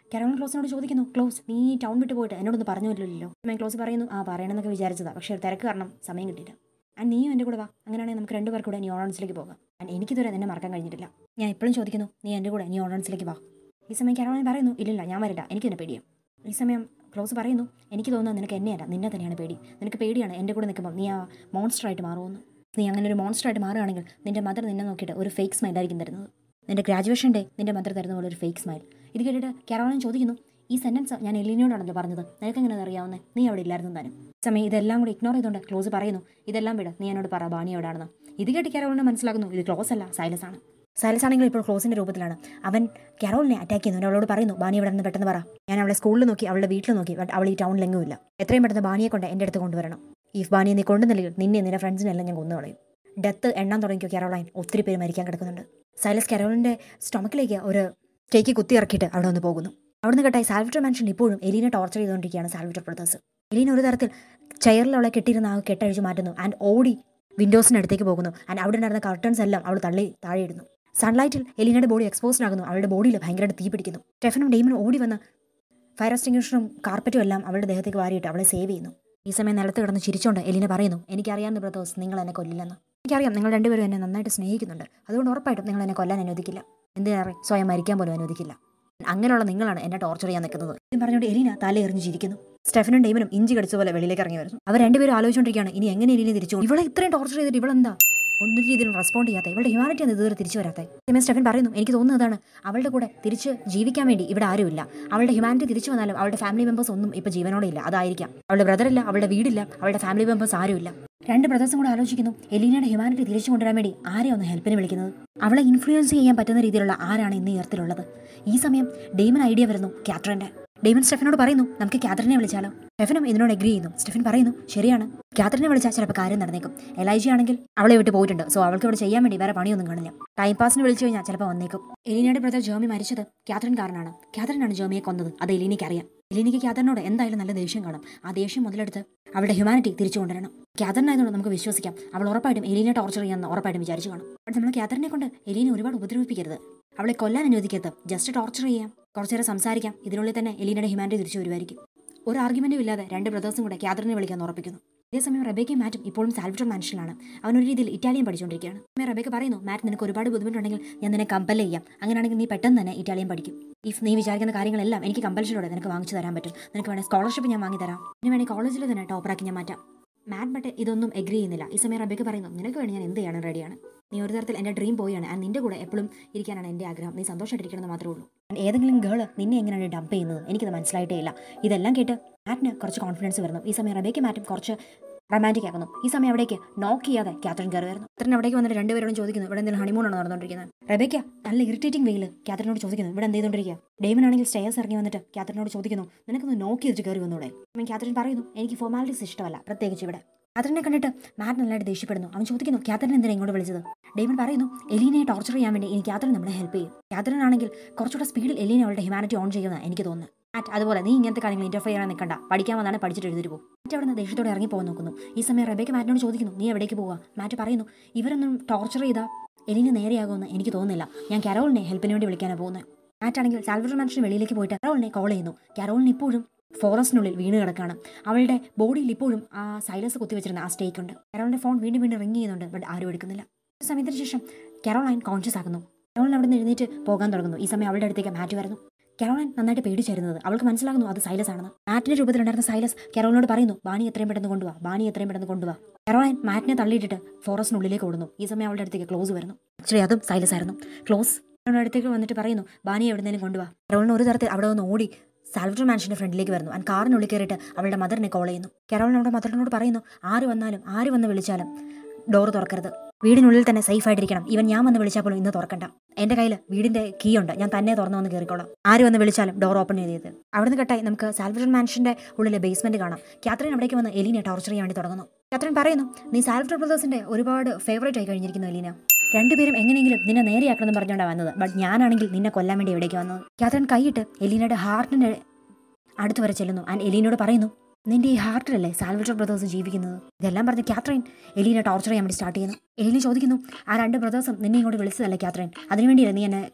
കരോളിൻ ക്ലോസിനോട് ചോദിക്കുന്നു ക്ലോസ് നീ ടൗൺ വിട്ട് പോയിട്ട് എന്നോടൊന്ന് പറഞ്ഞില്ലല്ലോ ഞാൻ ക്ലോസ് പറയുന്നു ആ പറയണമെന്നൊക്കെ വിചാരിച്ചതാ പക്ഷേ തിരക്ക് കാരണം സമയം കിട്ടിയില്ല ആൻഡ് നീയും എൻ്റെ കൂടെ വാ അങ്ങനെയാണെങ്കിൽ നമുക്ക് രണ്ടുപേർ കൂടെ ന്യൂ ഓർഡൻസിലേക്ക് പോകാം ആൻഡ് എനിക്കിതുവരെ നിന്നെ മറക്കാൻ കഴിഞ്ഞിട്ടില്ല ഞാൻ എപ്പോഴും ചോദിക്കുന്നു നീ എൻ്റെ കൂടെ ന്യൂ ഓർഡൻസിലേക്ക് വാ ഈ സമയം കരോളിൻ പറയുന്നു ഇല്ലില്ല ഞാൻ വരില്ല എനിക്ക് തന്നെ പേടിയാണ് ഈ സമയം ക്ലോസ് പറയുന്നു എനിക്ക് തോന്നുന്നത് നിനക്ക് എന്നെയല്ല നിന്നെ തന്നെയാണ് പേടി നിനക്ക് പേടിയാണ് എൻ്റെ കൂടെ നിൽക്കുമ്പോൾ നീ ആ മോൺസ്റ്റർ ആയിട്ട് മാറുമെന്ന് നീ അങ്ങനെ ഒരു മോൺസ്റ്റർ ആയിട്ട് മാറുകയാണെങ്കിൽ നിന്റെ മദർ നിന്നെ നോക്കിയിട്ട് ഒരു ഫേക്ക് സ്മൈൽ ആയിരിക്കും തരുന്നത് നിന്റെ ഗ്രാജുവേഷൻ ഡേ നിന്റെ മദർ തരുന്ന പോലെ ഒരു ഫേക്ക് സ്മൈൽ ഇത് കേട്ടിട്ട് കരോളിൻ ചോദിക്കുന്നു ഈ സെൻറ്റൻസ് ഞാൻ എലിനോടാണല്ലോ പറഞ്ഞത് നിനക്ക് എങ്ങനെ അറിയാവുന്നത് നീ അവിടെ ഇല്ലായിരുന്നു താനും സമയം ഇതെല്ലാം കൂടി ഇഗ്നോർ ചെയ്തുകൊണ്ട് ക്ലോസ് പറയുന്നു ഇതെല്ലാം വിട് നീ എന്നോട് പറ ബാണി എവിടെയാണെന്ന് ഇത് കേട്ട് കരോളിന് മനസ്സിലാക്കുന്നു ഇത് ക്ലോസ് അല്ല സൈലസ് ആണ് സൈലസ് ആണെങ്കിൽ ഇപ്പോൾ ക്ലോസിന്റെ രൂപത്തിലാണ് അവൻ കരോളിനെ അറ്റാക്ക് ചെയ്യുന്നു അവളോട് പറയുന്നു ബാണി എവിടെ നിന്ന് പെട്ടെന്ന് പറ ഞാൻ അവളെ സ്കൂളിൽ നോക്കി അവളുടെ വീട്ടിൽ നോക്കി ബട്ട് അവൾ ഈ ടൗണിലെങ്ങും ഇല്ല എത്രയും പെട്ടെന്ന് ബാണിയെ കൊണ്ട് എൻ്റെ അടുത്ത് കൊണ്ടുവരണം ഈ ബാണിയെ നീ കൊണ്ടുവന്നില്ലെങ്കിൽ നിന്നെ നിന്റെ ഫ്രണ്ട്സിനെല്ലാം ഞാൻ കൊന്നു കളയും ഡെത്ത് എണ്ണാൻ തുടങ്ങിയോ കരോളൈൻ ഒത്തിരി പേര് മരിക്കാൻ കിടക്കുന്നുണ്ട് സൈലസ് കരോളിൻ്റെ സ്റ്റൊമക്കിലേക്ക് ഒരു സ്റ്റേക്ക് കുത്തി ഇറക്കിയിട്ട് അവിടെ ഒന്ന് പോകുന്നു അവിടുന്ന് കേട്ടായി സാൽവിറ്റർ മാൻഷൻ ഇപ്പോഴും എലീനെ ടോർച്ചർ ചെയ്തുകൊണ്ടിരിക്കുകയാണ് സാൽവിറ്റർ ബ്രദേഴ്സ് എലീന ഒരു തരത്തിൽ ചെയറിൽ അവളെ കെട്ടിയിരുന്ന ആ കെട്ടഴിച്ച് മാറ്റുന്നു ആൻഡ് ഓടി വിൻഡോസിന് അടുത്തേക്ക് പോകുന്നു ആൻഡ് അവിടെ ഉണ്ടായിരുന്ന കർട്ടൻസ് എല്ലാം അവൾ തള്ളി താഴെ ഇടുന്നു സൺലൈറ്റിൽ എലീനയുടെ ബോഡി എക്സ്പോസ്ഡ് ആകുന്നു അവളുടെ ബോഡിയിൽ ഭയങ്കരമായിട്ട് തീ പിടിക്കുന്നു സ്റ്റെഫനും ഡെയ്മനും ഓടി വന്ന് ഫയർ എക്സ്റ്റിങ്ഷനും കാർപ്പറ്റും എല്ലാം അവളുടെ ദേഹത്തേക്ക് വാരിയിട്ട് അവളെ സേവ് ചെയ്യുന്നു ഈ സമയം നിലത്ത് കിടന്ന് ചിരിച്ചുകൊണ്ട് എലീന പറയുന്നു എനിക്കറിയാവുന്ന ബ്രദേഴ്സ് നിങ്ങൾ എന്നെ കൊല്ലില്ലെന്ന് എനിക്കറിയാം നിങ്ങൾ രണ്ടുപേരും എന്നെ നന്നായിട്ട് സ്നേഹിക്കുന്നുണ്ട് അതുകൊണ്ട് ഉറപ്പായിട്ടും നിങ്ങൾ എന്നെ കൊല്ലാൻ അനുവദിക്കില്ല എന്തിനേറെ സ്വയം മരിക്കാൻ പോലും അനുവദിക്കില്ല അങ്ങനെയുള്ള നിങ്ങളാണ് എന്നെ ടോർച്ചർ ചെയ്യാൻ നിൽക്കുന്നത് ഇതും പറഞ്ഞുകൊണ്ട് എലീന തല എറിഞ്ഞ് ചിരിക്കുന്നു സ്റ്റെഫനും ഡെയ്മനും ഇഞ്ചി കടിച്ച പോലെ വെളിയിലേക്ക് ഇറങ്ങി വരുന്നു അവർ രണ്ടുപേരും ആലോചിച്ചുകൊണ്ടിരിക്കുകയാണ് ഇനി എങ്ങനെ എലീനെ തിരിച്ചു കൊണ്ടു- ഇവളെ ഇത്രയും ടോർച്ചർ ചെയ്തിട്ട് ഇവളെന്താ ഒന്നും രീതിയിലും റെസ്പോണ്ട് ചെയ്യാത്ത ഇവളുടെ ഹ്യൂമാനിറ്റിയാണ് ഇതുവരെ തിരിച്ചു വരാത്തത് സമയം സ്റ്റെഫൻ പറയുന്നു എനിക്ക് തോന്നുന്നതാണ് അവളുടെ കൂടെ തിരിച്ച് ജീവിക്കാൻ വേണ്ടി ഇവിടെ ആരുമില്ല അവളുടെ ഹ്യൂമാനിറ്റി തിരിച്ചു വന്നാലും അവളുടെ ഫാമിലി മെമ്പേഴ്സ് ഒന്നും ഇപ്പോൾ ജീവനോടെ ഇല്ല അതായിരിക്കാം അവളുടെ ബ്രദറില്ല അവളുടെ വീടില്ല അവളുടെ ഫാമിലി മെമ്പേഴ്സ് ആരുമില്ല രണ്ട് ബ്രദേഴ്സും കൂടെ ആലോചിക്കുന്നു എലീനയുടെ ഹ്യൂമാനിറ്റി തിരിച്ചു കൊണ്ടുവരാൻ വേണ്ടി ആരെയും ഒന്ന് ഹെൽപ്പിന് വിളിക്കുന്നത് അവളെ ഇൻഫ്ലുവൻസ് ചെയ്യാൻ പറ്റുന്ന രീതിയിലുള്ള ആരാണ് ഇന്ന് ഈ എർത്തിലുള്ളത് ഈ സമയം ഡെയ്മൻ ഐഡിയ വരുന്നു കാത്രന്റെ ഡെയ്മൻ സ്റ്റെഫനോട് പറയുന്നു നമുക്ക് കാത്രനെ വിളിച്ചാലോ സ്റ്റെഫനും ഇതിനോട് എഗ്രി ചെയ്യുന്നു സ്റ്റെഫൻ പറയുന്നു ശരിയാണ് കാത്രനെ വിളിച്ചാൽ ചിലപ്പോൾ കാര്യം നടന്നേക്കും എലൈജി ആണെങ്കിൽ അവളെ വിട്ട് പോയിട്ടുണ്ട് സോ അവൾക്ക് ഇവിടെ ചെയ്യാൻ വേണ്ടി വേറെ പണിയൊന്നും കാണില്ല ടൈം പാസിന് വിളിച്ചു കഴിഞ്ഞാൽ ചിലപ്പോൾ വന്നേക്കും എലീനയുടെ ബ്രദർ ജേമി മരിച്ചത് കാത്രൻ കാരനാണ് കാത്രനാണ് ജേമിയെ കൊന്നത് അത് എലീനയ്ക്ക് അറിയാം എലീനയ്ക്ക് കാത്രനോട് എന്തായാലും നല്ല ദേഷ്യം കാണും ആ ദേഷ്യം മുതലെടുത്ത് അവളുടെ ഹ്യൂമാനിറ്റി തിരിച്ചു കൊണ്ടുവരണം കാതറിനായതുകൊണ്ട് നമുക്ക് വിശ്വസിക്കാം അവൾ ഉറപ്പായിട്ടും എലീനെ ടോർച്ചർ ചെയ്യാമെന്ന് ഉറപ്പായിട്ടും വിചാരിച്ചു കാണും ബട്ട് നമ്മൾ കാതറിനെ കൊണ്ട് എലീനെ ഒരുപാട് ഉപദ്രവിപ്പിക്കരുത് അവളെ കൊല്ലാൻ അനുവദിക്കരുത് ജസ്റ്റ് ടോർച്ചർ ചെയ്യാം കുറച്ചു നേരം സംസാരിക്കാം ഇതിനുള്ളിൽ തന്നെ എലീനയുടെ ഹ്യൂമാനിറ്റി തിരിച്ചു വരുമായിരിക്കും ഒരു ആർഗ്യുമെന്റും ഇല്ലാതെ രണ്ട് ബ്രദേഴ്സും കൂടെ കാതറിനെ വിളിക്കാൻ ഉറപ്പിക്കുന്നു അതേസമയം റബേക്കയും മാറ്റും ഇപ്പോഴും സാൽവിറ്റർ മാൻഷനിലാണ് അവൻ ഒരു രീതിയിൽ ഇറ്റാലിയൻ പഠിച്ചുകൊണ്ടിരിക്കുകയാണ് സമയം റബേക്ക പറയുന്നു മാറ്റ് നിനക്ക് ഒരുപാട് ബുദ്ധിമുട്ടുണ്ടെങ്കിൽ ഞാൻ നിന്നെ കമ്പൽ ചെയ്യാം അങ്ങനെയാണെങ്കിൽ നീ പെട്ടെന്ന് തന്നെ ഇറ്റാലിയൻ പഠിക്കും ഇഫ് നീ വിചാരിക്കുന്ന കാര്യങ്ങളെല്ലാം എനിക്ക് കമ്പൽഷനോടെ നിനക്ക് വാങ്ങിച്ചു തരാൻ പറ്റും നിനക്ക് വേണേൽ സ്കോളർഷിപ്പ് ഞാൻ വാങ്ങി തരാം ഇനി വേണേൽ കോളേജിൽ തന്നെ ടോപ്പറാക്കി ഞാൻ മാറ്റാം മാറ്റ് ബട്ട് ഇതൊന്നും എഗ്രി ചെയ്യുന്നില്ല ഈ സമയം റബേക്ക പറയുന്നു നിനക്ക് വേണ്ടി ഞാൻ എന്ത് ചെയ്യാനും റെഡിയാണ് നീ ഒരു തരത്തിൽ എൻ്റെ ഡ്രീം പോയാണ് ആൻഡ് നിന്റെ കൂടെ എപ്പോഴും ഇരിക്കാനാണ് എൻ്റെ ആഗ്രഹം നീ സന്തോഷമായിട്ടിരിക്കണമെന്ന് മാത്രമേ ഉള്ളൂ And ഏതെങ്കിലും ഗേള് നിന്നെ എങ്ങനെയാണ് ഡംപ് ചെയ്യുന്നത് എനിക്കത് മനസ്സിലായിട്ടേ ഇല്ല ഇതെല്ലാം കേട്ട് മാറ്റിന് കുറച്ച് കോൺഫിഡൻസ് വരുന്നു ഈ സമയം റബേക്ക് മാറ്റും കുറച്ച് റൊമാൻറ്റിക് ആക്കുന്നു ഈ സമയം അവിടേക്ക് നോക്ക് ചെയ്യാതെ കാത്തറിൻ കയറി വരുന്നു കാത്തറിൻ അവിടേക്ക് വന്നിട്ട് രണ്ടുപേരോടും ചോദിക്കുന്നു ഇവിടെ എന്തെങ്കിലും ഹണിമൂണാണ് നടന്നുകൊണ്ടിരിക്കുന്നത് റബേക്ക നല്ല ഇറിറ്റേറ്റിംഗ് വെയിൽ കാത്തറിനോട് ചോദിക്കുന്നു ഇവിടെ എന്ത് ചെയ്തുകൊണ്ടിരിക്കുക ഡേമൻ ആണെങ്കിൽ സ്റ്റേഴ്സ് ഇറങ്ങി വന്നിട്ട് കാത്തറിനോട് ചോദിക്കുന്നു നിനക്കൊന്ന് നോക്കി വെച്ച് കയറി വന്നൂടെ സമയം കാത്തറിൻ പറയുന്നു എനിക്ക് ഫോർമാലിറ്റീസ് ഇഷ്ടമല്ല പ്രത്യേകിച്ച് ഇവിടെ കാത്തറിനെ കണ്ടിട്ട് മാറ്റ് നല്ലതായിട്ട് ദേഷ്യപ്പെടുന്നു അവൻ ചോദിക്കുന്നു കാത്തറിൻ എന്തിനാ ഇങ്ങോട്ട് വിളിച്ചത് ഡേമൻ പറയുന്നു എലീനയെ ടോർച്ചർ ചെയ്യാൻ വേണ്ടി എനിക്ക് കാത്തറിൻ നമ്മളെ ഹെൽപ്പ് ചെയ്യും കാത്തറിൻ ആണെങ്കിൽ കുറച്ചുകൂടെ സ്പീഡിൽ എലീന അവളുടെ ഹ്യൂമാനിറ്റി ഓൺ ചെയ്യുമെന്ന് എനിക്ക് തോന്നുന്നു മാറ്റ് അതുപോലെ നീ ഇങ്ങനത്തെ കാര്യങ്ങൾ ഇന്റർഫിയർ ചെയ്യാൻ നിൽക്കണ്ട പഠിക്കാൻ വന്നാണ് പഠിച്ചിട്ട് എഴുതിട്ട് പോകും മാറ്റ് അവിടെ നിന്ന് ദേഷ്യത്തോടെ ഇറങ്ങി പോകാൻ നോക്കുന്നു ഈ സമയം റബേക്ക് മാറ്റിനോട് ചോദിക്കുന്നു നീ എവിടേക്ക് പോവാ മാറ്റ് പറയുന്നു ഇവരൊന്നും ടോർച്ചർ ചെയ്താൽ എലീന നേരെയാകുമെന്ന് എനിക്ക് തോന്നുന്നില്ല ഞാൻ കരോളിനെ ഹെൽപ്പിന് വേണ്ടി വിളിക്കാനാണ് പോകുന്നത് മാറ്റാണെങ്കിൽ സാൽവർ മാൻഷന് വെളിയിലേക്ക് പോയിട്ട് കരോളിനെ കോൾ ചെയ്യുന്നു കരോളിന് ഇപ്പോഴും ഫോറസ്റ്റിനുള്ളിൽ വീണ് കിടക്കാണ് അവളുടെ ബോഡിയിൽ ഇപ്പോഴും ആ സൈലൻസ് കുത്തിവെച്ചിരുന്ന ആ സ്റ്റേക്ക് ഉണ്ട് കരോളിന്റെ ഫോൺ വീണ്ടും വീണ്ടും റിങ് ചെയ്യുന്നുണ്ട് ബട്ട് ആരും എടുക്കുന്നില്ല ഒരു സമയത്തിന് ശേഷം കരോളൈൻ കോൺഷ്യസ് ആകുന്നു കരോളിൻ അവിടെ നിന്ന് എഴുന്നേറ്റ് പോകാൻ തുടങ്ങുന്നു ഈ സമയം അവളുടെ അടുത്തേക്ക് മാറ്റ് വരുന്നു കരോളൈൻ നന്നായിട്ട് പേടിച്ചായിരുന്നത് അവൾക്ക് മനസ്സിലാകുന്നു അത് സൈലസ് ആണെന്ന് മാറ്റിന്റെ രൂപത്തിലുണ്ടായിരുന്ന സൈലസ് കരോളിനോട് പറയുന്നു ബാണി എത്രയും പെട്ടെന്ന് കൊണ്ടുപോവാ ബാണി എത്രയും പെട്ടെന്ന് കൊണ്ടുപോവാ കരോളൈൻ മാറ്റിനെ തള്ളിയിട്ടിട്ട് ഫോറസ്റ്റിനുള്ളിലേക്ക് ഓടുന്നു ഈ സമയം അവളുടെ അടുത്തേക്ക് ക്ലോസ് വരുന്നു ആക്ച്വലി അതും സൈലസ് ആയിരുന്നു ക്ലോസ് അവളുടെ അടുത്തേക്ക് വന്നിട്ട് പറയുന്നു ബാണി എവിടെന്നേലും കൊണ്ടുപോവാ കരോളിന് ഒരു തരത്തിൽ അവിടെ ഒന്ന് ഓടി സാൽവറ്റർ മാൻഷന്റെ ഫ്രണ്ടിലേക്ക് വരുന്നു ആൻഡ് കാറിനുള്ളിൽ കയറിയിട്ട് അവളുടെ മദറിനെ കോൾ ചെയ്യുന്നു കരോളിൻ അവളുടെ മദറിനോട് പറയുന്നു ആര് വന്നാലും ആര് വന്ന് വിളിച്ചാലും ഡോർ തുറക്കരുത് വീടിനുള്ളിൽ തന്നെ സേഫ് ആയിട്ടിരിക്കണം ഇവൻ ഞാൻ വന്ന് വിളിച്ചാൽ പോലും ഇന്ന് തുറക്കണ്ട എന്റെ കയ്യിൽ വീടിന്റെ കീ ഉണ്ട് ഞാൻ തന്നെ തുറന്നു വന്ന് കയറിക്കോളാം ആര് വന്ന് വിളിച്ചാലും ഡോർ ഓപ്പൺ ചെയ്തത് അവിടുന്ന് കട്ടായി നമുക്ക് സാൽവറ്റർ മാൻഷന്റെ ഉള്ളിലെ ബേസ്മെന്റ് കാണാം കാത്രീൻ അവിടേക്ക് വന്ന് എലീനെ ടോർച്ചർ ചെയ്യാൻ വേണ്ടി തുടങ്ങുന്നു കാത്രീൻ പറയുന്നു നീ സാൽവറ്റർ ബ്രദേഴ്സിന്റെ ഒരുപാട് ഫേവറേറ്റ് ആയി കഴിഞ്ഞിരിക്കുന്നു എലീന രണ്ടുപേരും എങ്ങനെയെങ്കിലും നിന്നെ നേരെയാക്കണം പറഞ്ഞുകൊണ്ടാണ് വന്നത് ബട്ട് ഞാനാണെങ്കിൽ നിന്നെ കൊല്ലാൻ വേണ്ടി എവിടേക്ക് വന്നത് കാത്രീൻ കൈയിട്ട് എലീനയുടെ ഹാർട്ടിന്റെ അടുത്ത് വരെ ചെല്ലുന്നു ആൻഡ് എലീനോട് പറയുന്നു നിന്റെ ഈ ഹാർട്ടിലല്ലേ സാൽവറ്റർ ബ്രദേഴ്സ് ജീവിക്കുന്നത് ഇതെല്ലാം പറഞ്ഞ് കാത്രൈൻ എലീനെ ടോർച്ചർ ചെയ്യാൻ വേണ്ടി സ്റ്റാർട്ട് ചെയ്യുന്നു എലീന ചോദിക്കുന്നു ആ രണ്ട് ബ്രദേഴ്സും നിന്നെ ഇങ്ങോട്ട് വിളിച്ചതല്ലേ കാത്രൈൻ അതിനുവേണ്ടിയല്ലേ നീ എന്നെ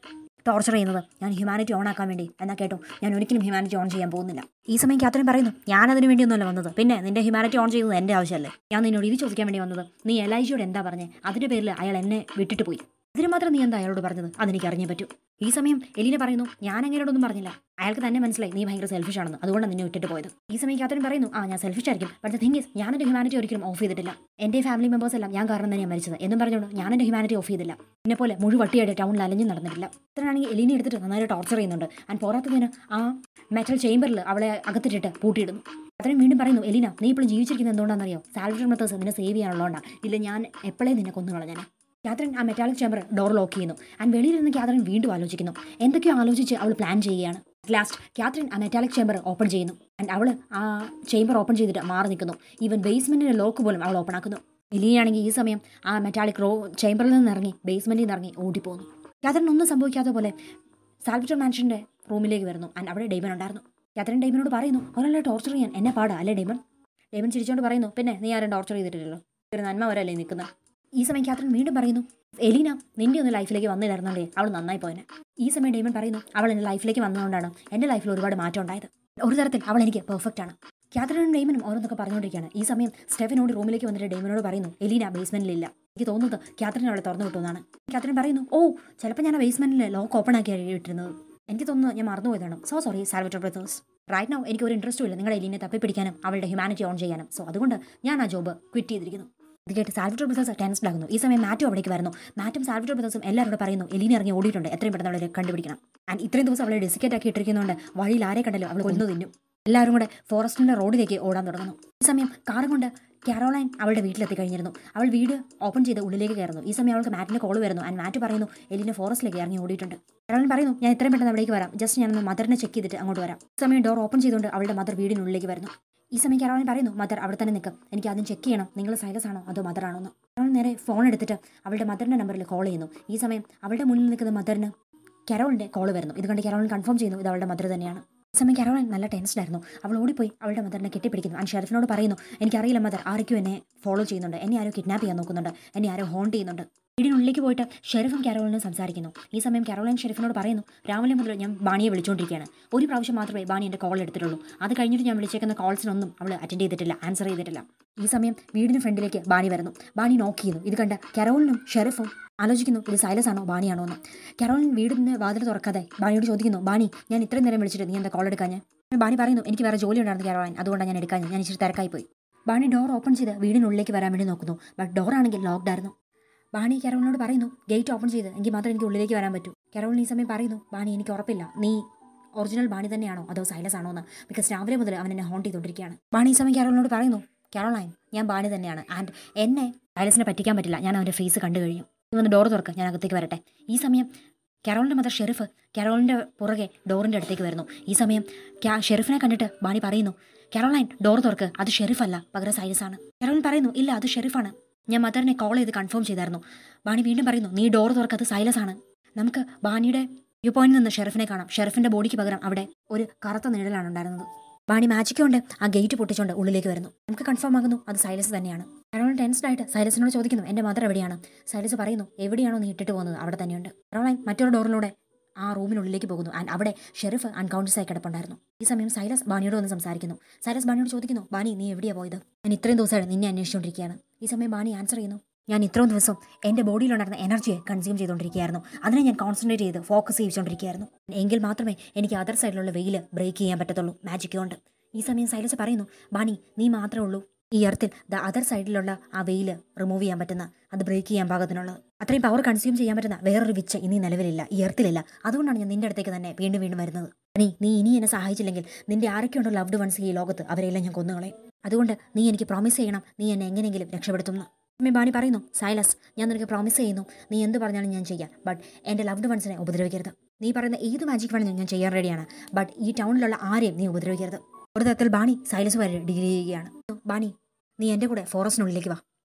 ടോർച്ചർ ചെയ്യുന്നത് ഞാൻ ഹ്യൂമാനിറ്റി ഓൺ ആക്കാൻ വേണ്ടി എന്നാൽ കേട്ടോ ഞാൻ ഒരിക്കലും ഹ്യൂമാനിറ്റി ഓൺ ചെയ്യാൻ പോകുന്നില്ല ഈ സമയം കാത്തറിൻ പറയുന്നു ഞാൻ അതിന് വേണ്ടിയൊന്നുമല്ല വന്നത് പിന്നെ നിന്റെ ഹ്യൂമാനിറ്റി ഓൺ ചെയ്യുന്നത് എൻ്റെ ആവശ്യമല്ലേ ഞാൻ നിന്നോട് ഇത് ചോദിക്കാൻ വേണ്ടി വന്നത് നീ എലൈജിയോട് എന്താ പറഞ്ഞേ അതിൻ്റെ പേരിൽ അയാൾ എന്നെ വിട്ടിട്ട് പോയി ഇതിന് മാത്രം നീ എന്താ അയാളോട് പറഞ്ഞത് അതെനിക്ക് അറിഞ്ഞേ പറ്റൂ ഈ സമയം എലീന പറയുന്നു ഞാൻ അങ്ങനെയോടൊന്നും പറഞ്ഞില്ല അയാൾക്ക് തന്നെ മനസ്സിലായി നീ ഭയങ്കര സെൽഫിഷ് ആണെന്ന് അതുകൊണ്ട് നിന്നെ വിട്ടിട്ട് പോയത് ഈ സമയം കാത്തറിൻ പറയുന്നു ആ ഞാൻ സെൽഫിഷ് ആയിരിക്കും ബട്ട് ദ തിങ് ഇസ് ഞാൻ എൻ്റെ ഹ്യൂമാനിറ്റി ഒരിക്കലും ഓഫ് ചെയ്തിട്ടില്ല എൻ്റെ ഫാമിലി മെമ്പേഴ്സ് എല്ലാം ഞാൻ കാരണം തന്നെയാണ് മരിച്ചത് എന്നും പറഞ്ഞുകൊണ്ട് ഞാൻ എൻ്റെ ഹ്യൂമാനിറ്റി ഓഫ് ചെയ്തില്ല എന്നെ പോലെ മുഴുവട്ടിയായിട്ട് ടൗണിൽ അലഞ്ഞു നടന്നിട്ടില്ല ഇത്രയാണെങ്കിൽ എലീനെ എടുത്തിട്ട് നന്നായിട്ട് ടോർച്ചർ ചെയ്യുന്നുണ്ട് ആൻഡ് പോരാത്തതിന് ആ മെറ്റൽ ചേംബറിൽ അവളെ അകത്തിട്ടിട്ട് പൂട്ടിയിടുന്നു അത്രയും വീണ്ടും പറയുന്നു എലീന നീ ഇപ്പോഴും ജീവിച്ചിരിക്കുന്നത് എന്തുകൊണ്ടാണെന്നറിയോ സാൽവറ്റർ മെത്തേഴ്സ് നിന്നെ സേവ് ചെയ്യാനുള്ളതുകൊണ്ടാണ് ഇല്ല ഞാൻ എപ്പോഴേ നിന്നെ കൊന്നു കളഞ്ഞാൽ കാതറിൻ ആ മെറ്റാലിക് ചേമ്പർ ഡോർ ലോക്ക് ചെയ്യുന്നു ആൻഡ് വെളിയിലിരുന്ന് കാതറിൻ വീണ്ടും ആലോചിക്കുന്നു എന്തൊക്കെയോ ആലോചിച്ച് അവൾ പ്ലാൻ ചെയ്യുകയാണ് ലാസ്റ്റ് കാതറിൻ ആ മെറ്റാലിക് ചേമ്പർ ഓപ്പൺ ചെയ്യുന്നു ആൻഡ് അവൾ ആ ചേമ്പർ ഓപ്പൺ ചെയ്തിട്ട് മാറി നിൽക്കുന്നു ഈവൻ ബേസ്മെന്റിന്റെ ലോക്ക് പോലും അവൾ ഓപ്പൺ ആക്കുന്നു എലിയാണെങ്കിൽ ഈ സമയം ആ മെറ്റാലിക് റോ ചേമ്പറിൽ നിന്ന് ഇറങ്ങി ബേസ്മെന്റിൽ നിന്ന് ഇറങ്ങി ഓടിപ്പോകുന്നു കാതറിൻ ഒന്നും സംഭവിക്കാത്ത പോലെ സാൽവിറ്റർ മാൻഷന്റെ റൂമിലേക്ക് വരുന്നു ആൻഡ് അവിടെ ഡെയ്മൻ ഉണ്ടായിരുന്നു കാതറിൻ ഡെയ്മനോട് പറയുന്നു ഒരാളെ ടോർച്ചർ ചെയ്യാൻ എന്നെ പാടാ അല്ലേ ഡെയ്മൻ ഡെയ്മൻ ചിരിച്ചോണ്ട് പറയുന്നു പിന്നെ നീ ആരും ടോർച്ചർ ചെയ്തിട്ടില്ലല്ലോ ഒരു നന്മ വരല്ലേ നിൽക്കുന്നത് ഈ സമയം കാത്രിൻ വീണ്ടും പറയുന്നു എലീന നിന്റെ ഒന്ന് ലൈഫിലേക്ക് വന്നില്ലായിരുന്നോണ്ടേ അവൾ നന്നായി പോയനെ ഈ സമയം ഡെയ്മൻ പറയുന്നു അവൾ എൻ്റെ ലൈഫിലേക്ക് വന്നതുകൊണ്ടാണ് എൻ്റെ ലൈഫിൽ ഒരുപാട് മാറ്റം ഉണ്ടായത് ഒരു തരത്തിൽ അവൾ എനിക്ക് പെർഫെക്റ്റ് ആണ് കാത്രിനും ഡെയ്മനും ഓരോന്നൊക്കെ പറഞ്ഞുകൊണ്ടിരിക്കുകയാണ് ഈ സമയം സ്റ്റെഫിനോട് റൂമിലേക്ക് വന്നിട്ട് ഡെയ്മനോട് പറയുന്നു എലീന ബേസ്മെന്റിലില്ല എനിക്ക് തോന്നുന്നത് കാത്രിൻ അവളെ തുറന്നു വിട്ടുവെന്നാണ് കാത്രിൻ പറയുന്നു ഓ ചിലപ്പോൾ ഞാൻ ആ ബേസ്മെന്റിൽ ലോക്ക് ഓപ്പൺ ആക്കി ഇട്ടിരുന്നത് എനിക്ക് തോന്നുന്നു ഞാൻ മറന്നുപോയതാണ് so sorry Salvatore brothers right now എനിക്ക് ഒരു ഇൻട്രസ്റ്റും ഇല്ല നിങ്ങളുടെ എലീനെ തപ്പിപ്പിടിക്കാനും അവളുടെ ഹ്യൂമാനിറ്റി ഓൺ ചെയ്യാനും സോ അതുകൊണ്ട് ഞാൻ ആ ജോബ് ക്വിറ്റ് ചെയ്തിരിക്കുന്നു ഇത് കേട്ട് സാൽവറ്റർ ബ്രദേഴ്സ് ടെൻസ്ഡ് ആകുന്നു ഈ സമയം മാറ്റും അവിടേക്ക് വരുന്നു മാറ്റും സാൽവറ്റർ ബ്രദേഴ്സും എല്ലാവരോടും പറയുന്നു എലീനെ ഇറങ്ങി ഓടിയിട്ടുണ്ട് എത്രയും പെട്ടെന്ന് അവളെ കണ്ടുപിടിക്കണം ആൻഡ് ഇത്രയും ദിവസം അവളെ ഡെസിക്കേറ്റ് ആക്കി ഇട്ടിരിക്കുന്നതുകൊണ്ട് വഴിയിൽ ആരെ കണ്ടല്ലോ അവൾ കൊന്നു തിന്നും എല്ലാവരും കൂടെ ഫോറസ്റ്റിന്റെ റോഡിലേക്ക് ഓടാൻ തുടങ്ങുന്നു ഈ സമയം കാറും കൊണ്ട് കാരോളൈൻ അവളുടെ വീട്ടിലെത്തി കഴിഞ്ഞിരുന്നു അവൾ വീട് ഓപ്പൺ ചെയ്ത് ഉള്ളിലേക്ക് കയറുന്നു ഈ സമയം അവൾക്ക് മാറ്റിന് കോൾ വരുന്നു ആൻഡ് മാറ്റ് പറയുന്നു എലിനെ ഫോറസ്റ്റിലേക്ക് ഇറങ്ങി ഓടിയിട്ടുണ്ട് കാരോളൈൻ പറയുന്നു ഞാൻ എത്രയും പെട്ടെന്ന് അവിടേക്ക് വരാം ജസ്റ്റ് ഞാനൊന്ന് മദറിനെ ചെക്ക് ചെയ്തിട്ട് അങ്ങോട്ട് വരാം ഈ സമയം ഡോർ ഓപ്പൺ ചെയ്തുകൊണ്ട് അവളുടെ മദർ വീടിനുള്ളിലേക്ക് വരുന്നു ഈ സമയം കാരോളൈൻ പറയുന്നു മദർ അവിടെ തന്നെ നിൽക്കും എനിക്ക് ആദ്യം ചെക്ക് ചെയ്യണം നിങ്ങൾ സൈലസ് ആണോ അതോ മദർ ആണോ എന്ന് കാരോളൻ നേരെ ഫോൺ എടുത്തിട്ട് അവളുടെ മദറിന്റെ നമ്പറിൽ കോൾ ചെയ്യുന്നു ഈ സമയം അവളുടെ മുന്നിൽ നിൽക്കുന്ന മദറിന് കരോളിന്റെ കോൾ വരുന്നു ഇത് കണ്ട് കരോളിൻ കൺഫേം ചെയ്യുന്നു ഇത് അവളുടെ മദർ തന്നെയാണ് ഈ സമയം കരോളിൻ നല്ല ടെൻസ്ഡ് ആയിരുന്നു അവൾ ഓടിപ്പോയി അവളുടെ മദറിനെ കെട്ടിപ്പിടിക്കുന്നു ആൻഡ് ഷെറിഫിനോട് പറയുന്നു എനിക്കറിയില്ല മദർ ആരൊക്കെയോ എന്നെ ഫോളോ ചെയ്യുന്നുണ്ട് എന്നെ ആരോ കിഡ്നാപ്പ് ചെയ്യാൻ നോക്കുന്നുണ്ട് എന്നെ ആരോ ഹോണ്ട് ചെയ്യുന്നുണ്ട് വീടിനുള്ളിലേക്ക് പോയിട്ട് ഷെറിഫും കാരോളിനും സംസാരിക്കുന്നു ഈ സമയം കാരോളിൻ ഷെറിഫിനോട് പറയുന്നു രാവിലെ മുതൽ ഞാൻ ബാണിയെ വിളിച്ചുകൊണ്ടിരിക്കുകയാണ് ഒരു പ്രാവശ്യം മാത്രമേ ബാണി എൻ്റെ കോൾ എടുത്തിട്ടുള്ളൂ അത് കഴിഞ്ഞിട്ട് ഞാൻ വിളിച്ചേക്കുന്ന കോൾസിനൊന്നും അവൾ അറ്റൻഡ് ചെയ്തിട്ടില്ല ആൻസർ ചെയ്തിട്ടില്ല ഈ സമയം വീടിന് ഫ്രണ്ടിലേക്ക് ബാണി വരുന്നു ബാണി നോക്ക് ചെയ്യുന്നു ഇത് കണ്ട് കരോളിനും ഷെറിഫും ആലോചിക്കുന്നു ഇത് സൈലസ് ആണോ ബാണിയാണോ എന്ന് കരോളിൻ വീടിന് വാതിൽ തുറക്കാതെ ബാണിയോട് ചോദിക്കുന്നു ബാണി ഞാൻ ഇത്രയും നേരം വിളിച്ചിട്ട് നീ എന്താ കോൾ എടുക്കാൻ ബാണി പറയുന്നു എനിക്ക് വേറെ ജോലി ഉണ്ടായിരുന്നു കരോളിൻ അതുകൊണ്ടാണ് ഞാൻ എടുക്കാൻ ഞാൻ ഇച്ചിരി തിരക്കായി പോയി ബാണി ഡോർ ഓപ്പൺ ചെയ്ത് വീടിനുള്ളിലേക്ക് വരാൻ വേണ്ടി നോക്കുന്നു ബട്ട് ഡോർ ആണെങ്കിൽ ലോക്ക്ഡ് ആയിരുന്നു ബാണി കരോളിനോട് പറയുന്നു ഗേറ്റ് ഓപ്പൺ ചെയ്ത് എങ്കിൽ മാത്രമേ എനിക്ക് ഉള്ളിലേക്ക് വരാൻ പറ്റൂ കരോളിൻ ഈ സമയം പറയുന്നു ബാണി എനിക്ക് ഉറപ്പില്ല നീ ഒറിജിനൽ ബാണി തന്നെയാണോ അതോ സൈലസ് ആണോ എന്ന് ബിക്കോസ് രാവിലെ മുതൽ അവൻ എന്നെ ഹോണ്ട് ചെയ്തുകൊണ്ടിരിക്കുകയാണ് ബാണി ഈ സമയം കരോളിനോട് പറയുന്നു കരോളൈൻ ഞാൻ ബാണി തന്നെയാണ് ആൻഡ് എന്നെ സൈലസിനെ പറ്റിക്കാൻ പറ്റില്ല ഞാൻ അവൻ്റെ ഫേസ് കണ്ടു കഴിഞ്ഞു നീ വന്ന് ഡോർ തുറക്ക് ഞാൻ അകത്തേക്ക് വരട്ടെ ഈ സമയം കരോളിൻ്റെ മദർ ഷെറിഫ് കരോളിൻ്റെ പുറകെ ഡോറിൻ്റെ അടുത്തേക്ക് വരുന്നു ഈ സമയം ക്യാ- ഷെറിഫിനെ കണ്ടിട്ട് ബാണി പറയുന്നു കരോളൈൻ ഡോർ തുറക്ക് അത് ഷെറിഫല്ല പകരം സൈലസ് ആണ് കരോളിൻ പറയുന്നു ഇല്ല അത് ഷെറിഫാണ് ഞാൻ മദറിനെ കോൾ ചെയ്ത് കൺഫേം ചെയ്തായിരുന്നു ബാണി വീണ്ടും പറയുന്നു നീ ഡോർ തുറക്ക് അത് സൈലസ് ആണ് നമുക്ക് ബാണിയുടെ വ്യൂ പോയിന്റിൽ നിന്ന് ഷെറിഫിനെ കാണാം ഷെറിഫിന്റെ ബോഡിക്ക് പകരം അവിടെ ഒരു കറുത്ത നിഴലാണ് ഉണ്ടായിരുന്നത് ബാണി മാജിക് കൊണ്ട് ആ ഗേറ്റ് പൊട്ടിച്ചുകൊണ്ട് ഉള്ളിലേക്ക് വരുന്നു നമുക്ക് കൺഫേം ആകുന്നു അത് സൈലസ് തന്നെയാണ് കരോൾ ടെൻസ്ഡ് ആയിട്ട് സൈലസിനോട് ചോദിക്കുന്നു എന്റെ മദർ എവിടെയാണ് സൈലസ് പറയുന്നു എവിടെയാണോ നീ ഇട്ടിട്ട് പോകുന്നത് അവിടെ തന്നെയുണ്ട് കരോളൈൻ മറ്റൊരു ഡോറിലൂടെ ആ റൂമിനുള്ളിലേക്ക് പോകുന്നു ആൻഡ് അവിടെ ഷെറിഫ് അൺകൗൺഷ്യസ് ആയി കിടപ്പുണ്ടായിരുന്നു ഈ സമയം സൈലസ് ബാണിയോട് വന്ന് സംസാരിക്കുന്നു സൈലസ് ബാണിയോട് ചോദിക്കുന്നു ബാണി നീ എവിടെയാ പോയത് ഞാൻ ഇത്രയും ദിവസമായിട്ട് നിന്നെ അന്വേഷിച്ചുകൊണ്ടിരിക്കുകയാണ് ഈ സമയം ബാണി ആൻസർ ചെയ്യുന്നു ഞാൻ ഇത്രയും ദിവസം എൻ്റെ ബോഡിയിലുണ്ടായിരുന്ന എനർജിയെ കൺസ്യൂം ചെയ്തുകൊണ്ടിരിക്കുകയായിരുന്നു അതിനെ ഞാൻ കോൺസെൻട്രേറ്റ് ചെയ്ത് ഫോക്കസ് ചെയ്തുകൊണ്ടിരിക്കുകയായിരുന്നു എങ്കിൽ മാത്രമേ എനിക്ക് അതർ സൈഡിലുള്ള വെയിൽ ബ്രേക്ക് ചെയ്യാൻ പറ്റത്തുള്ളൂ മാജിക് കൊണ്ട് ഈ സമയം സൈലസ് പറയുന്നു ബാണി നീ മാത്രമേ ഉള്ളൂ ഈ എർത്തിൽ ദ അതർ സൈഡിലുള്ള ആ വെയിൽ റിമൂവ് ചെയ്യാൻ പറ്റുന്ന അത് ബ്രേക്ക് ചെയ്യാൻ പാകത്തിനുള്ളത് അത്രയും പവർ കൺസ്യൂം ചെയ്യാൻ പറ്റുന്ന വേറൊരു വിച്ച് ഇനി നിലവിലില്ല ഈ എർത്തിലില്ല അതുകൊണ്ടാണ് ഞാൻ നിന്റെ അടുത്തേക്ക് തന്നെ വീണ്ടും വീണ്ടും വരുന്നത് നീ നീ ഇനി എന്നെ സഹായിച്ചില്ലെങ്കിൽ നിന്റെ ആരൊക്കെയുണ്ടോ ലവ്ഡ് വൺസ് ഈ ലോകത്ത് അവരെല്ലാം ഞാൻ കൊന്നുകളയും അതുകൊണ്ട് നീ എനിക്ക് പ്രോമിസ് ചെയ്യണം നീ എന്നെ എങ്ങനെയെങ്കിലും രക്ഷപ്പെടുത്തുന്നു അമ്മേ ബാണി പറയുന്നു സൈലസ് ഞാൻ നിനക്ക് പ്രോമിസ് ചെയ്യുന്നു നീ എന്ത് പറഞ്ഞാലും ഞാൻ ചെയ്യാം ബട്ട് എൻ്റെ ലവ്ഡ് വൺസിനെ ഉപദ്രവിക്കരുത് നീ പറയുന്ന ഏത് മാജിക് വേണമെങ്കിലും ഞാൻ ചെയ്യാൻ റെഡിയാണ് ബട്ട് ഈ ടൗണിലുള്ള ആരെയും നീ ഉപദ്രവിക്കരുത് ഒരു തരത്തിൽ ബാണി സൈലസ് വരെ ഡീൽ ചെയ്യുകയാണ് ബാണി നീ എൻ്റെ കൂടെ ഫോറസ്റ്റിനുള്ളിലേക്ക് വാ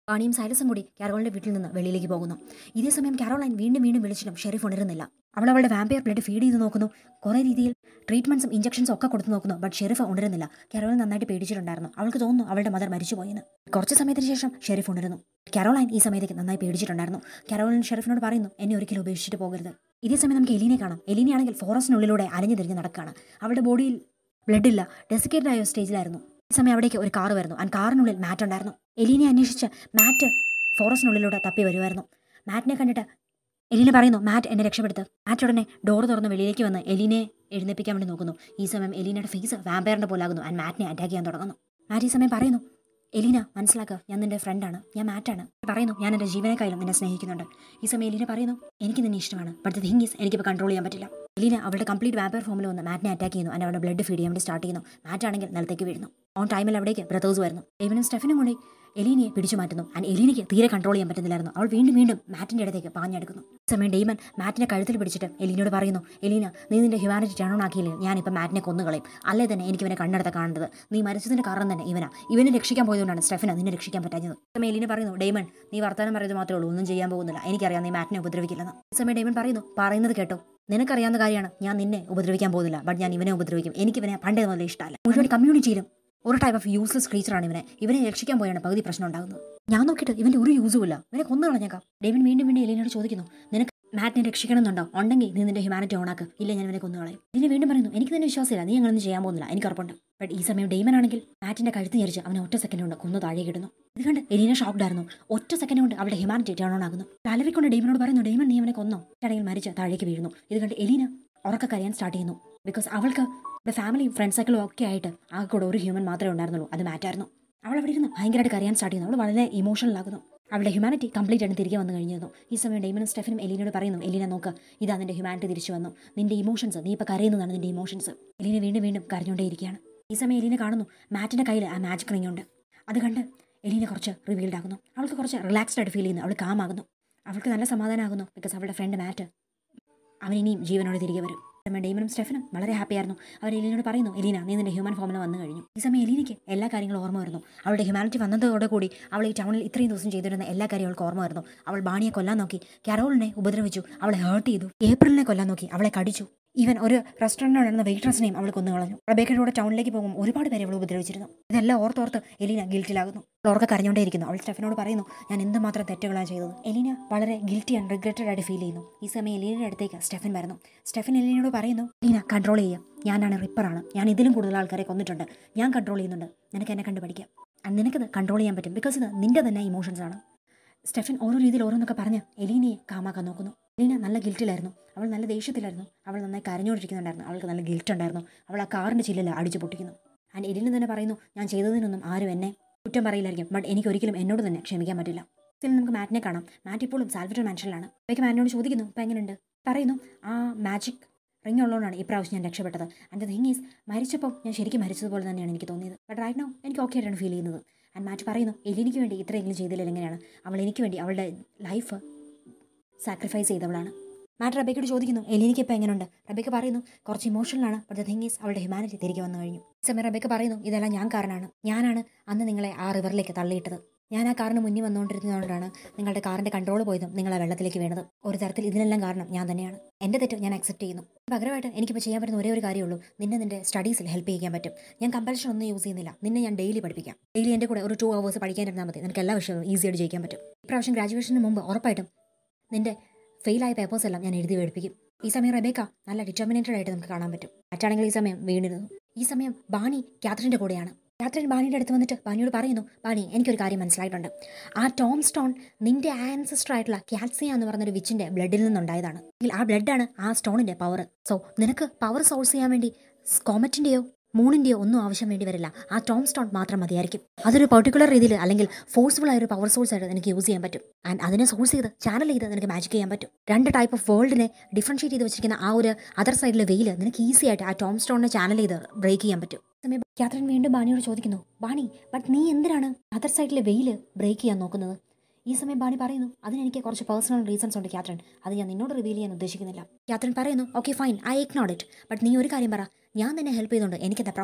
ബാണിയും സൈലസും കൂടി കാരോളിന്റെ വീട്ടിൽ നിന്ന് വെളിയിലേക്ക് പോകുന്നു ഇതേ സമയം കാരോളൈൻ വീണ്ടും വീണ്ടും വിളിച്ചിട്ടും ഷെരീഫ് ഉണരുന്നില്ല അവൾ അവളുടെ വാമ്പയർ ബ്ലഡ് ഫീഡ് ചെയ്ത് നോക്കുന്നു കുറേ രീതിയിൽ ട്രീറ്റ്മെന്റ്സും ഇഞ്ചക്ഷൻസും ഒക്കെ കൊടുത്തു നോക്കുന്നു ബട്ട് ഷെരീഫ് ഉണരുന്നില്ല കാരോളിൻ നന്നായിട്ട് പേടിച്ചിട്ടുണ്ടായിരുന്നു അവൾക്ക് തോന്നുന്നു അവളുടെ മദർ മരിച്ചുപോയെന്ന് കുറച്ച് സമയത്തിന് ശേഷം ഷെരീഫ് ഉണരുന്നു കാരോളൈൻ ഈ സമയത്തേക്ക് നന്നായി പേടിച്ചിട്ടുണ്ടായിരുന്നു കാരോളിൻ ഷെരീഫിനോട് പറയുന്നു എന്നെ ഒരിക്കലും ഉപേക്ഷിച്ചിട്ട് പോകരുത് ഇതേ സമയം നമുക്ക് എലീനെ കാണാം എലീനയാണെങ്കിൽ ഫോറസ്റ്റിനുള്ളിലൂടെ അലഞ്ഞു തിരിഞ്ഞ് നടക്കുകയാണ് അവളുടെ ബോഡിയിൽ ബ്ലഡ് ഇല്ല ഡെസിക്കേറ്റഡ് ആയ സ്റ്റേജിലായിരുന്നു ഈ സമയം അവിടേക്ക് ഒരു കാർ വരുന്നു ആൻഡ് കാറിനുള്ളിൽ മാറ്റ് ഉണ്ടായിരുന്നു എലീനെ അന്വേഷിച്ച് മാറ്റ് ഫോറസ്റ്റിനുള്ളിലൂടെ തപ്പി വരുമായിരുന്നു മാറ്റിനെ കണ്ടിട്ട് എലീന പറയുന്നു മാറ്റ് എന്നെ രക്ഷപ്പെടുത്ത് മാറ്റ് ഉടനെ ഡോർ തുറന്ന് വെളിയിലേക്ക് വന്ന് എലീനെ എഴുന്നേപ്പിക്കാൻ വേണ്ടി നോക്കുന്നു ഈ സമയം എലീനയുടെ ഫേസ് വാമ്പയറിന്റെ പോലാകുന്നു ആൻഡ് മാറ്റിനെ അറ്റാക്ക് ചെയ്യാൻ തുടങ്ങുന്നു മാറ്റ് ഈ സമയം പറയുന്നു എലീന മനസ്സിലാക്കുക ഞാൻ നിന്റെ ഫ്രണ്ടാണ് ഞാൻ മാറ്റാണ് പറയുന്നു ഞാൻ എൻ്റെ ജീവനേക്കാളും നിന്നെ സ്നേഹിക്കുന്നുണ്ട് ഈ സമയം എലീന പറയുന്നു എനിക്ക് നിന്നെ ഇഷ്ടമാണ് ബട്ട് ദ തിങ് ഈസ് എനിക്കിപ്പോൾ കൺട്രോൾ ചെയ്യാൻ പറ്റില്ല എലീന അവളുടെ കംപ്ലീറ്റ് വാമ്പയർ ഫോമിൽ വന്ന് മാറ്റിനെ അറ്റാക്ക് ചെയ്യുന്നു and അവളുടെ ബ്ലഡ് ഫീഡ് ചെയ്യാൻ വേണ്ടി സ്റ്റാർട്ട് ചെയ്യുന്നു മാറ്റ് ആണെങ്കിൽ നിലത്തേക്ക് വീഴുന്നു ഓൺ ടൈമിൽ അവിടേക്ക് ബ്രദേഴ്സ് വരുന്നു ഡേവിനും സ്റ്റെഫിനും കൂടി എലീനയെ പിടിച്ചു മാറ്റുന്നു ആൻഡ് എലീനയ്ക്ക് തീരെ കൺട്രോൾ ചെയ്യാൻ പറ്റുന്നില്ലായിരുന്നു അവൾ വീണ്ടും വീണ്ടും മാറ്റിന്റെ അടുത്തേക്ക് പാഞ്ഞെടുക്കുന്നു ഈ സമയം ഡെയ്മൻ മാറ്റിനെ കഴുത്തിൽ പിടിച്ചിട്ട് എലീനയോട് പറയുന്നു എലീന നീ നിന്റെ ഹ്യൂമാനിറ്റി ടേൺ ഓൺ ആക്കിയില്ലേ ഞാനിപ്പോൾ മാറ്റിനെ കൊന്നുകളയും അല്ലേ തന്നെ എനിക്ക് ഇവനെ കണ്ണെടുത്ത കാണേണ്ടത് നീ മരിച്ചതിന് കാരണം തന്നെ ഇവനാ ഇവനെ രക്ഷിക്കാൻ പോയതുകൊണ്ടാണ് സ്റ്റെഫിന നിന്നെ രക്ഷിക്കാൻ പറ്റാഞ്ഞത് ഈ സമയം എലീന പറയുന്നു ഡെയ്മൺ നീ വർത്തമാനം പറയുന്നത് മാത്രമേ ഉള്ളൂ ഒന്നും ചെയ്യാൻ പോകുന്നില്ല എനിക്കറിയാം നീ മാറ്റിനെ ഉപദ്രവിക്കില്ലെന്ന് ഈ സമയം ഡെയ്മൺ പറയുന്നു പറയുന്നത് കേട്ടോ നിനക്കറിയാവുന്ന കാര്യമാണ് ഞാൻ നിന്നെ ഉപദ്രവിക്കാൻ പോകുന്നില്ല ബട്ട് ഞാൻ ഇവനെ ഉപദ്രവിക്കും എനിക്ക് ഇവനെ പണ്ടേ മുതലേ ഇഷ്ടമല്ല മുഴുവൻ കമ്മ്യൂണിറ്റിയിലും ഒരു ടൈപ്പ് ഓഫ് യൂസ്ലെസ് ക്രീച്ചറാണ് ഇവനെ ഇവനെ രക്ഷിക്കാൻ പോയാണ് പകുതി പ്രശ്നം ഉണ്ടാകുന്നത് ഞാൻ നോക്കിയിട്ട് ഇവന്റെ ഒരു യൂസും ഇല്ല ഇവനെ കൊന്നു കളഞ്ഞേക്കാം ഡേവിൻ വീണ്ടും വീണ്ടും എലീനോട് ചോദിക്കുന്നു നിനക്ക് മാറ്റിനെ രക്ഷിക്കണമെന്നുണ്ടോ ഉണ്ടെങ്കിൽ നീ നിന്റെ ഹ്യൂമാനിറ്റി ഓണാക്ക് ഇല്ല ഞാൻ ഇവനെ കൊന്നുകളയും ഇതിനെ വീണ്ടും പറയുന്നു എനിക്ക് തന്നെ വിശ്വാസമില്ല നീ അങ്ങനെയൊന്നും ചെയ്യാൻ പോകുന്നില്ല എനിക്ക് ഉറപ്പുണ്ട് ബട്ട് ഈ സമയം ഡെയ്മൻ ആണെങ്കിൽ മാറ്റിന്റെ കഴുത്ത് ഞരിച്ച് അവനെ ഒറ്റ സെക്കൻഡ് കൊണ്ട് കൊന്നു താഴെ കിടുന്നു ഇത് കണ്ട് എലീന ഷോക്ക്ഡ് ആയിരുന്നു ഒറ്റ സെക്കൻഡ് കൊണ്ട് അവളുടെ ഹ്യൂമാനിറ്റി ടേൺ ഓൺ ആകുന്നു അലറിക്കൊണ്ട് ഡെയ്മനോട് പറയുന്നു ഡെയ്മൻ നീ അവനെ കൊന്നോ ആണെങ്കിൽ മരിച്ച് താഴേക്ക് വീഴുന്നു ഇത് കണ്ട് എലീന ഉറക്ക കരയാൻ സ്റ്റാർട്ട് ചെയ്യുന്നു ബിക്കോസ് അവൾക്ക് ഇവിടെ ഫാമിലിയും ഫ്രണ്ട് സർക്കിളും ഒക്കെ ആയിട്ട് ആകെ കൂടെ ഒരു ഹ്യൂമൻ മാത്രമേ ഉണ്ടായിരുന്നുള്ളൂ അത് മാറ്റായിരുന്നു അവൾ അവിടെ ഇരുന്ന് ഭയങ്കരമായിട്ട് കരയാൻ സ്റ്റാർട്ട് ചെയ്യുന്നു അവൾ വളരെ ഇമോഷണൽ ആകുന്നു അവളുടെ ഹ്യൂമാനിറ്റി കംപ്ലീറ്റ് ആയിട്ട് തിരികെ വന്നു കഴിഞ്ഞിരുന്നു ഈ സമയം ഡെയ്മനും സ്റ്റെഫനും എലീനോട് പറയുന്നു എലീന നോക്ക് ഇതാ നിന്റെ ഹ്യൂമാനിറ്റി തിരിച്ചു വന്നു നിന്റെ ഇമോഷൻസ് നീ ഇപ്പോൾ കരയുന്നതാണ് നിന്റെ ഇമോഷൻസ് എലീന വീണ്ടും വീണ്ടും കരഞ്ഞുകൊണ്ടേയിരിക്കുകയാണ് ഈ സമയം എലീന കാണുന്നു മാറ്റിന്റെ കയ്യിൽ ആ മാജിക് റിംഗ് ഉണ്ട് അത് കണ്ട് എലീന കുറച്ച് റിവീൽഡ് ആകുന്നു അവൾക്ക് കുറച്ച് റിലാക്സ്ഡ് ആയിട്ട് ഫീൽ ചെയ്യുന്നു അവൾ കാമാകുന്നു അവൾക്ക് നല്ല സമാധാനമാകുന്നു ബിക്കോസ് അവളുടെ ഫ്രണ്ട് മാറ്റ് അവൻ ഇനിയും ജീവനോട് തിരികെ വരും സമയം ഡെയ്മനും സ്റ്റെഫനും വളരെ ഹാപ്പി ആയിരുന്നു അവർ എലീനോട് പറയുന്നു എലീന നീ നിന്റെ ഹ്യൂമൻ ഫോമിൽ വന്നു കഴിഞ്ഞു ഈ സമയം എലീനയ്ക്ക് എല്ലാ കാര്യങ്ങളും ഓർമ്മ വരുന്നു അവളുടെ ഹ്യൂമാനിറ്റി വന്നതോടെ കൂടി അവൾ ഈ ടൗണിൽ ഇത്രയും ദിവസം ചെയ്തിരുന്ന എല്ലാ കാര്യവും അവൾക്ക് ഓർമ്മ വരുന്നു അവൾ ബാണിയെ കൊല്ലാൻ നോക്കി കരോളിനെ ഉപദ്രവിച്ചു അവളെ ഹേർട്ട് ചെയ്തു ഏപ്രിലിനെ കൊല്ലാൻ നോക്കി അവളെ കടിച്ചു ഈവൻ ഒരു റെസ്റ്റോറൻറ്റിൽ നടന്ന വെയിട്രസിനെയും അവൾ കൊന്നു കളഞ്ഞു റബേക്കയുടെ കൂടെ ടൗണിലേക്ക് പോകും ഒരുപാട് പേരെ അവൾ ഉപദ്രവിച്ചിരുന്നു ഇതെല്ലാം ഓർത്തോർത്ത് എലീന ഗിൽറ്റിലാകുന്നു ഓർക്ക കരഞ്ഞുകൊണ്ടേയിരിക്കുന്നു അവൾ സ്റ്റെഫിനോട് പറയുന്നു ഞാൻ എന്തുമാത്രം തെറ്റുകളാണ് ചെയ്തത് എലീന വളരെ ഗിൽറ്റി ആൻഡ് റിഗ്രറ്റഡ് ആയിട്ട് ഫീൽ ചെയ്യുന്നു ഈ സമയം എലീനയുടെ അടുത്തേക്ക് സ്റ്റെഫൻ വരുന്നു സ്റ്റെഫൻ എലീനയോട് പറയുന്നു എലീന കൺട്രോൾ ചെയ്യാം ഞാനാണ് റിപ്പറാണ് ഞാൻ ഇതിലും കൂടുതൽ ആൾക്കാരെ കൊന്നിട്ടുണ്ട് ഞാൻ കൺട്രോൾ ചെയ്യുന്നുണ്ട് നിനക്ക് എന്നെ കണ്ടു പഠിക്കാം And നിനക്കത് കൺട്രോൾ ചെയ്യാൻ പറ്റും ബിക്കോസ് ഇത് നിന്റെ തന്നെ ഇമോഷൻസ് ആണ് സ്റ്റെഫൻ ഓരോ രീതിയിൽ ഓരോന്നൊക്കെ പറഞ്ഞ് എലീനയെ കാമാക്കാൻ നോക്കുന്നു എലീന നല്ല ഗിൽറ്റിലായിരുന്നു അവൾ നല്ല ദേഷ്യത്തിലായിരുന്നു അവൾ നന്നായി കരഞ്ഞുകൊണ്ടിരിക്കുന്നുണ്ടായിരുന്നു അവൾക്ക് നല്ല ഗിൽറ്റ് ഉണ്ടായിരുന്നു അവൾ ആ കാറിൻ്റെ ചില്ലിൽ അടിച്ചു പൊട്ടിക്കുന്നു ആൻഡ് എലീന തന്നെ പറയുന്നു ഞാൻ ചെയ്തതിനൊന്നും ആരും എന്നെ കുറ്റം പറയില്ലായിരിക്കും ബട്ട് എനിക്ക് ഒരിക്കലും എന്നോട് തന്നെ ക്ഷമിക്കാൻ പറ്റില്ല ഇതിൽ നമുക്ക് മാറ്റിനെ കാണാം മാറ്റ് ഇപ്പോഴും സാൽവറ്റർ മാൻഷനിലാണ് അപ്പോഴേക്ക് മാറ്റിനോട് ചോദിക്കുന്നു ഇപ്പം എങ്ങനെയുണ്ട് പറയുന്നു ആ മാജിക് റിങ് ഉള്ളതുകൊണ്ടാണ് ഇപ്രാവശ്യം ഞാൻ രക്ഷപ്പെട്ടത് ആൻഡ് തിങ് ഈസ് മരിച്ചപ്പോൾ ഞാൻ ശരിക്കും മരിച്ചതുപോലെ തന്നെയാണ് എനിക്ക് തോന്നിയത് ബട്ട് റൈറ്റ് നോ എനിക്ക് ഓക്കെ ആയിട്ടാണ് ഫീൽ ചെയ്യുന്നത് ആൻഡ് മാറ്റ് പറയുന്നു എലിനിക്ക് വേണ്ടി ഇത്രയെങ്കിലും ചെയ്തില്ലെങ്കിൽ എങ്ങനെയാണ് അവൾ എനിക്ക് വേണ്ടി അവളുടെ ലൈഫ് സാക്രിഫൈസ് ചെയ്തവളാണ് മാറ്റ് റബേക്കോട് ചോദിക്കുന്നു എലിനിക്ക് ഇപ്പോൾ എങ്ങനെയുണ്ട് റബേക്ക പറയുന്നു കുറച്ച് ഇമോഷണലാണ് ബട്ട് ദ തിങ് ഈസ് അവളുടെ ഹ്യൂമാനിറ്റി തിരികെ വന്നു കഴിഞ്ഞു ഈ സമയം റബേക്ക പറയുന്നു ഇതെല്ലാം ഞാൻ കാരണമാണ് ഞാനാണ് അന്ന് നിങ്ങളെ ആ റിവറിലേക്ക് തള്ളിയിട്ടത് ഞാൻ ആ കാറിന് മുന്നിൽ വന്നുകൊണ്ടിരുന്നതുകൊണ്ടാണ് നിങ്ങളുടെ കാറിന്റെ കൺട്രോൾ പോയതും നിങ്ങൾ ആ വെള്ളത്തിലേക്ക് വീണത് ഒരു തരത്തിൽ ഇതിനെല്ലാം കാരണം ഞാൻ തന്നെയാണ് എൻ്റെ തെറ്റ് ഞാൻ അക്സെപ്റ്റ് ചെയ്യുന്നു പകരമായിട്ട് എനിക്കിപ്പോൾ ചെയ്യാൻ പറ്റുന്ന ഒരേ ഒരു കാര്യമുള്ളൂ നിന്നെ നിന്റെ സ്റ്റഡീസിൽ ഹെൽപ്പ് ചെയ്യാൻ പറ്റും ഞാൻ കമ്പൽഷൻ ഒന്നും യൂസ് ചെയ്യുന്നില്ല നിന്നെ ഞാൻ ഡെയിലി പഠിപ്പിക്കാം ഡെയിലി എൻ്റെ കൂടെ ഒരു ടു അവേഴ്സ് പഠിക്കാനിരുന്നാൽ മതി നിനക്ക് എല്ലാ വിഷയവും ഈസിയായിട്ട് ജയിക്കാൻ പറ്റും ഇപ്രാവശ്യം ഗ്രാജുവേഷന് മുമ്പ് ഉറപ്പായിട്ടും നിന്റെ ഫെയിലായ പേപ്പേഴ്സ് എല്ലാം ഞാൻ എഴുതി പഠിപ്പിക്കും ഈ സമയം റബേക്ക നല്ല ഡിറ്റർമിനേറ്റഡ് ആയിട്ട് നമുക്ക് കാണാൻ പറ്റും മറ്റാണെങ്കിൽ ഈ സമയം വീണിരുന്നു ഈ സമയം ബാണി കാത്രിൻ്റെ കൂടെയാണ് കാത്രിൻ ബാണിയുടെ അടുത്ത് വന്നിട്ട് ബാണിയോട് പറയുന്നു ബാണി എനിക്കൊരു കാര്യം മനസ്സിലായിട്ടുണ്ട് ആ ടോം സ്റ്റോൺ നിന്റെ ആൻസസ്റ്റർ ആയിട്ടുള്ള കാൽസിയ എന്ന് പറഞ്ഞൊരു വിച്ചിന്റെ ബ്ലഡിൽ നിന്നുണ്ടായതാണ് എങ്കിൽ ആ ബ്ലഡാണ് ആ സ്റ്റോണിന്റെ പവർ സോ നിനക്ക് പവർ സോഴ്സ് ചെയ്യാൻ വേണ്ടി കോമറ്റിന്റെയോ മൂണിന്റെയോ ഒന്നും ആവശ്യം വേണ്ടി വരില്ല ആ ടോം സ്റ്റോൺ മാത്രം മതിയായിരിക്കും അതൊരു പെർട്ടിക്കുലർ രീതിയിൽ അല്ലെങ്കിൽ ഫോഴ്സ്ഫുൾ ആയ ഒരു പവർ സോഴ്സ് ആയിട്ട് നിനക്ക് യൂസ് ചെയ്യാൻ പറ്റും ആൻഡ് അതിനെ സോഴ്സ് ചെയ്ത് ചാനൽ ചെയ്ത് നിനക്ക് മാജിക് ചെയ്യാൻ പറ്റും രണ്ട് ടൈപ്പ് ഓഫ് വേൾഡിനെ ഡിഫറൻഷിയേറ്റ് ചെയ്ത് വെച്ചിരിക്കുന്ന ആ ഒരു അതർ സൈഡിലെ വെയിൽ നിനക്ക് ഈസി ആയിട്ട് ആ ടോം സ്റ്റോണിനെ ചാനൽ ചെയ്ത് ബ്രേക്ക് ചെയ്യാൻ പറ്റും സമയം കാത്രിൻ വീണ്ടും ബാണിയോട് ചോദിക്കുന്നു ബാണി ബട്ട് നീ എന്തിനാണ് അതർ സൈഡിലെ വെയിൽ ബ്രേക്ക് ചെയ്യാൻ നോക്കുന്നത് ഈ സമയം ബാണി പറയുന്നു അതിനെനിക്ക് കുറച്ച് പേഴ്സണൽ റീസൺസ് ഉണ്ട് ക്യാത്രൻ അത് ഞാൻ നിന്നോട് റിവീൽ ചെയ്യാൻ ഉദ്ദേശിക്കുന്നില്ല ക്യാത്രൻ പറയുന്നു okay fine I ignore it but നീ ഒരു കാര്യം പറ ഞാൻ നിന്നെ ഹെൽപ്പ് ചെയ്തുകൊണ്ട് എനിക്കെന്താ പ്രോഫിറ്റ്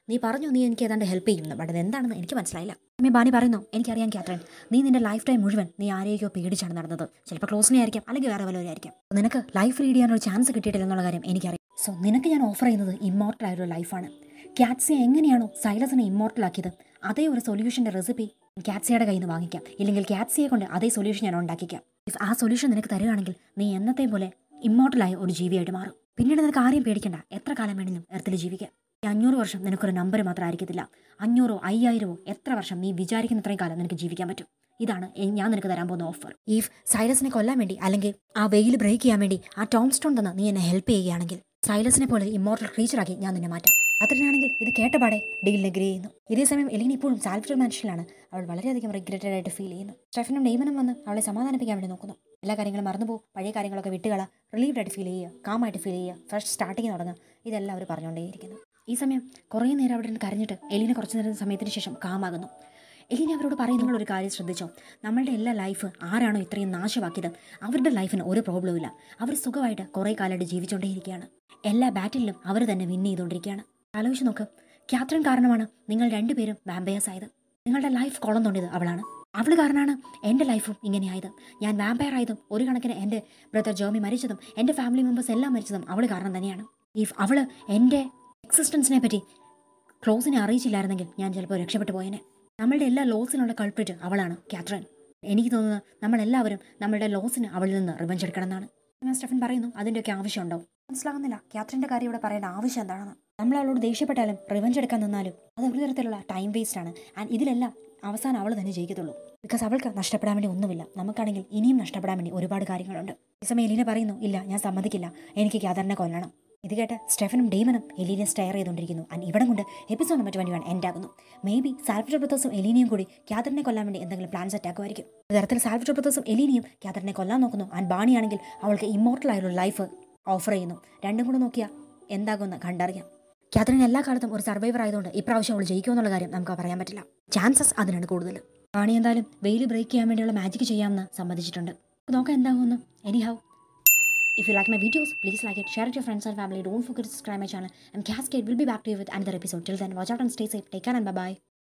നീ പറഞ്ഞു നീ എനിക്ക് ഏതാണ്ട് ഹെൽപ്പ് ചെയ്യുന്നു ബട്ട് അത് എന്താണെന്ന് എനിക്ക് മനസ്സിലായില്ല അമ്മ ബാണി പറയുന്നു എനിക്കറിയാം ക്യാത്രൻ നീ നിന്റെ ലൈഫ് ടൈം മുഴുവൻ നീ ആരെയൊക്കെയോ പേടിച്ചാണ് നടന്നത് ചിലപ്പോൾ ക്ലോസിനെ ആയിരിക്കാം അല്ലെങ്കിൽ വേറെ വല്ലവരും ആയിരിക്കാം നിനക്ക് ലൈഫ് ലീഡ് ചെയ്യാനൊരു ചാൻസ് കിട്ടിയിട്ടില്ലെന്നുള്ള കാര്യം എനിക്കറിയാം സോ നിനക്ക് ഞാൻ ഓഫർ ചെയ്യുന്നത് ഇമ്മോർട്ടൽ ആയൊരു ലൈഫാണ് ക്യാറ്റ്സിയെ എങ്ങനെയാണോ സൈലസിനെ ഇമ്മോർട്ടൽ ആക്കിയത് അതേ ഒരു സൊല്യൂഷൻ്റെ റെസിപ്പി ക്യാറ്റ്സിയുടെ കയ്യിൽ നിന്ന് വാങ്ങിക്കാം ഇല്ലെങ്കിൽ ക്യാറ്റ്സിയെ കൊണ്ട് അതേ സൊല്യൂഷൻ ഞാൻ ഉണ്ടാക്കിക്കാം ഇഫ് ആ സൊല്യൂഷൻ നിനക്ക് തരുകയാണെങ്കിൽ നീ എന്നത്തെ പോലെ ഇമ്മോർട്ടലായ ഒരു ജീവിയായിട്ട് മാറും പിന്നീട് നിനക്ക് ആരെയും പേടിക്കണ്ട എത്ര കാലം വേണമെങ്കിലും എർത്തിൽ ജീവിക്കാം ഈ അഞ്ഞൂറ് വർഷം നിനക്കൊരു നമ്പർ മാത്രം ആയിരിക്കത്തില്ല അഞ്ഞൂറോ അയ്യായിരമോ എത്ര വർഷം നീ വിചാരിക്കുന്നത്രയും കാലം നിനക്ക് ജീവിക്കാൻ പറ്റും ഇതാണ് എ- ഞാൻ നിനക്ക് തരാൻ പോകുന്ന ഓഫർ ഇഫ് സൈലസിനെ കൊല്ലാൻ വേണ്ടി അല്ലെങ്കിൽ ആ വെയിൽ ബ്രേക്ക് ചെയ്യാൻ വേണ്ടി ആ ടോം സ്റ്റോൺ തന്ന് നീ എന്നെ ഹെൽപ്പ് ചെയ്യുകയാണെങ്കിൽ സൈലസിനെ പോലെ ഇമ്മോർട്ടൽ ക്രീച്ചറാക്കി ഞാൻ നിന്നെ മാറ്റാം അത്രയാണെങ്കിൽ ഇത് കേട്ടപാടെ ഡീലിന് എഗ്രി ചെയ്യുന്നു ഇതേസമയം എലിൻ ഇപ്പോഴും സാൽഫ്റ്റർ മാൻഷനിലാണ് അവൾ വളരെയധികം റിഗ്രറ്റഡ് ആയിട്ട് ഫീൽ ചെയ്യുന്നു സ്റ്റെഫനും ഡെയ്മനും വന്ന് അവളെ സമാധാനിപ്പിക്കാൻ വേണ്ടി നോക്കുന്നു എല്ലാ കാര്യങ്ങളും മറന്നുപോകും പഴയ കാര്യങ്ങളൊക്കെ വിട്ടുകള റിലീവ്ഡ് ആയിട്ട് ഫീൽ ചെയ്യുക കാമായിട്ട് ഫീൽ ചെയ്യുക ഫ്രഷ് സ്റ്റാർട്ടിങ് തുടങ്ങുക ഇതെല്ലാം അവർ പറഞ്ഞുകൊണ്ടേയിരിക്കുന്നു ഈ സമയം കുറേ നേരം അവിടെ നിന്ന് കരഞ്ഞിട്ട് എലിനെ കുറച്ച് നേരം സമയത്തിന് ശേഷം കാമാകുന്നു എലിനെ അവരോട് പറയും നിങ്ങൾ ഒരു കാര്യം ശ്രദ്ധിച്ചോ നമ്മളുടെ എല്ലാ ലൈഫ് ആരാണോ ഇത്രയും നാശമാക്കിയത് അവരുടെ ലൈഫിന് ഒരു പ്രോബ്ലവും ഇല്ല അവർ സുഖമായിട്ട് കുറേ കാലമായിട്ട് ജീവിച്ചുകൊണ്ടേയിരിക്കുകയാണ് എല്ലാ ബാറ്റിലും അവർ തന്നെ വിൻ ചെയ്തുകൊണ്ടിരിക്കുകയാണ് ആലോചിച്ച് നോക്ക് ക്യാത്രൻ കാരണമാണ് നിങ്ങൾ രണ്ടുപേരും വാമ്പയേഴ്സ് ആയത് നിങ്ങളുടെ ലൈഫ് കോളം തോണ്ടിയത് അവളാണ് അവൾ കാരണമാണ് എൻ്റെ ലൈഫും ഇങ്ങനെയായത് ഞാൻ വാമ്പയർ ആയതും ഒരു കണക്കിന് എൻ്റെ ബ്രദർ ജോമി മരിച്ചതും എൻ്റെ ഫാമിലി മെമ്പേഴ്സ് എല്ലാം മരിച്ചതും അവൾ കാരണം തന്നെയാണ് ഇഫ് അവൾ എൻ്റെ എക്സിസ്റ്റൻസിനെ പറ്റി ക്ലോസിനെ അറിയിച്ചില്ലായിരുന്നെങ്കിൽ ഞാൻ ചിലപ്പോൾ രക്ഷപ്പെട്ടു പോയേനെ നമ്മളുടെ എല്ലാ ലോസിനുള്ള കൾപ്രിറ്റ് അവളാണ് ക്യാത്രൻ എനിക്ക് തോന്നുന്നത് നമ്മളെല്ലാവരും നമ്മളുടെ ലോസിന് അവളിൽ നിന്ന് റിവഞ്ച് എടുക്കണം എന്നാണ് എന്നാൽ സ്റ്റെഫൻ പറയുന്നു അതിൻ്റെയൊക്കെ ആവശ്യമുണ്ടോ മനസ്സിലാകുന്നില്ല ക്യാത്രൻ്റെ കാര്യം ഇവിടെ പറയേണ്ട ആവശ്യം എന്താണെന്ന് നമ്മൾ അവളോട് ദേഷ്യപ്പെട്ടാലും റിവഞ്ച് എടുക്കാൻ നിന്നാലും അത് ഒരു തരത്തിലുള്ള ടൈം വേസ്റ്റ് ആണ് ആൻഡ് ഇതിലെല്ലാം അവസാനം അവൾ തന്നെ ജയിക്കത്തുള്ളൂ ബിക്കോസ് അവൾക്ക് നഷ്ടപ്പെടാൻ വേണ്ടി ഒന്നുമില്ല നമുക്കാണെങ്കിൽ ഇനിയും നഷ്ടപ്പെടാൻ വേണ്ടി ഒരുപാട് കാര്യങ്ങളുണ്ട് ഈ സമയം എലീന പറയുന്നു ഇല്ല ഞാൻ സമ്മതിക്കില്ല എനിക്ക് ക്യാതറിനെ കൊല്ലണം ഇത് കേട്ട് സ്റ്റെഫനും ഡെയ്മനും എലീനെ സ്റ്റെയർ ചെയ്തുകൊണ്ടിരിക്കുന്നു ആൻഡ് ഇവിടെ കൊണ്ട് episode number twenty one end ആകുന്നു മേ ബി സാൽഫ്റ്റർ ബ്രദേഴ്സും എലീനയും കൂടി ക്യാതറിനെ കൊല്ലാൻ വേണ്ടി എന്തെങ്കിലും പ്ലാൻ സെറ്റ് ആക്കുമായിരിക്കും ഒരു തരത്തിൽ സാൽഫ്റ്റർ ബ്രദേഴ്സും എലീനയും ക്യാതറിനെ കൊല്ലാൻ നോക്കുന്നു ആൻഡ് ബാണിയാണെങ്കിൽ അവൾക്ക് ഇമ്മോർട്ടൽ ആയുള്ള ലൈഫ് ഓഫർ ചെയ്യുന്നു രണ്ടും കൂടെ നോക്കിയാൽ എന്താകുമെന്ന് കണ്ടറിയാം ക്യാതറിൻ എല്ലാ കാലത്തും ഒരു സർവൈവർ ആയതുകൊണ്ട് ഇപ്രാവശ്യം അവൾ ജയിക്കുമെന്നുള്ള കാര്യം നമുക്ക് പറയാൻ പറ്റില്ല ചാൻസസ് അതിനാണ് കൂടുതൽ ബാണി എന്തായാലും വെയിൽ ബ്രേക്ക് ചെയ്യാൻ വേണ്ടിയുള്ള മാജിക് ചെയ്യാമെന്ന് സമ്മതിച്ചിട്ടുണ്ട് നോക്കാം എന്താകുമെന്ന് anyhow If you like my videos, please like it, share it to your friends and family. Don't forget to subscribe my channel. And Cascade will be back to you with another episode. Till then, watch out and stay safe. Take care and bye bye.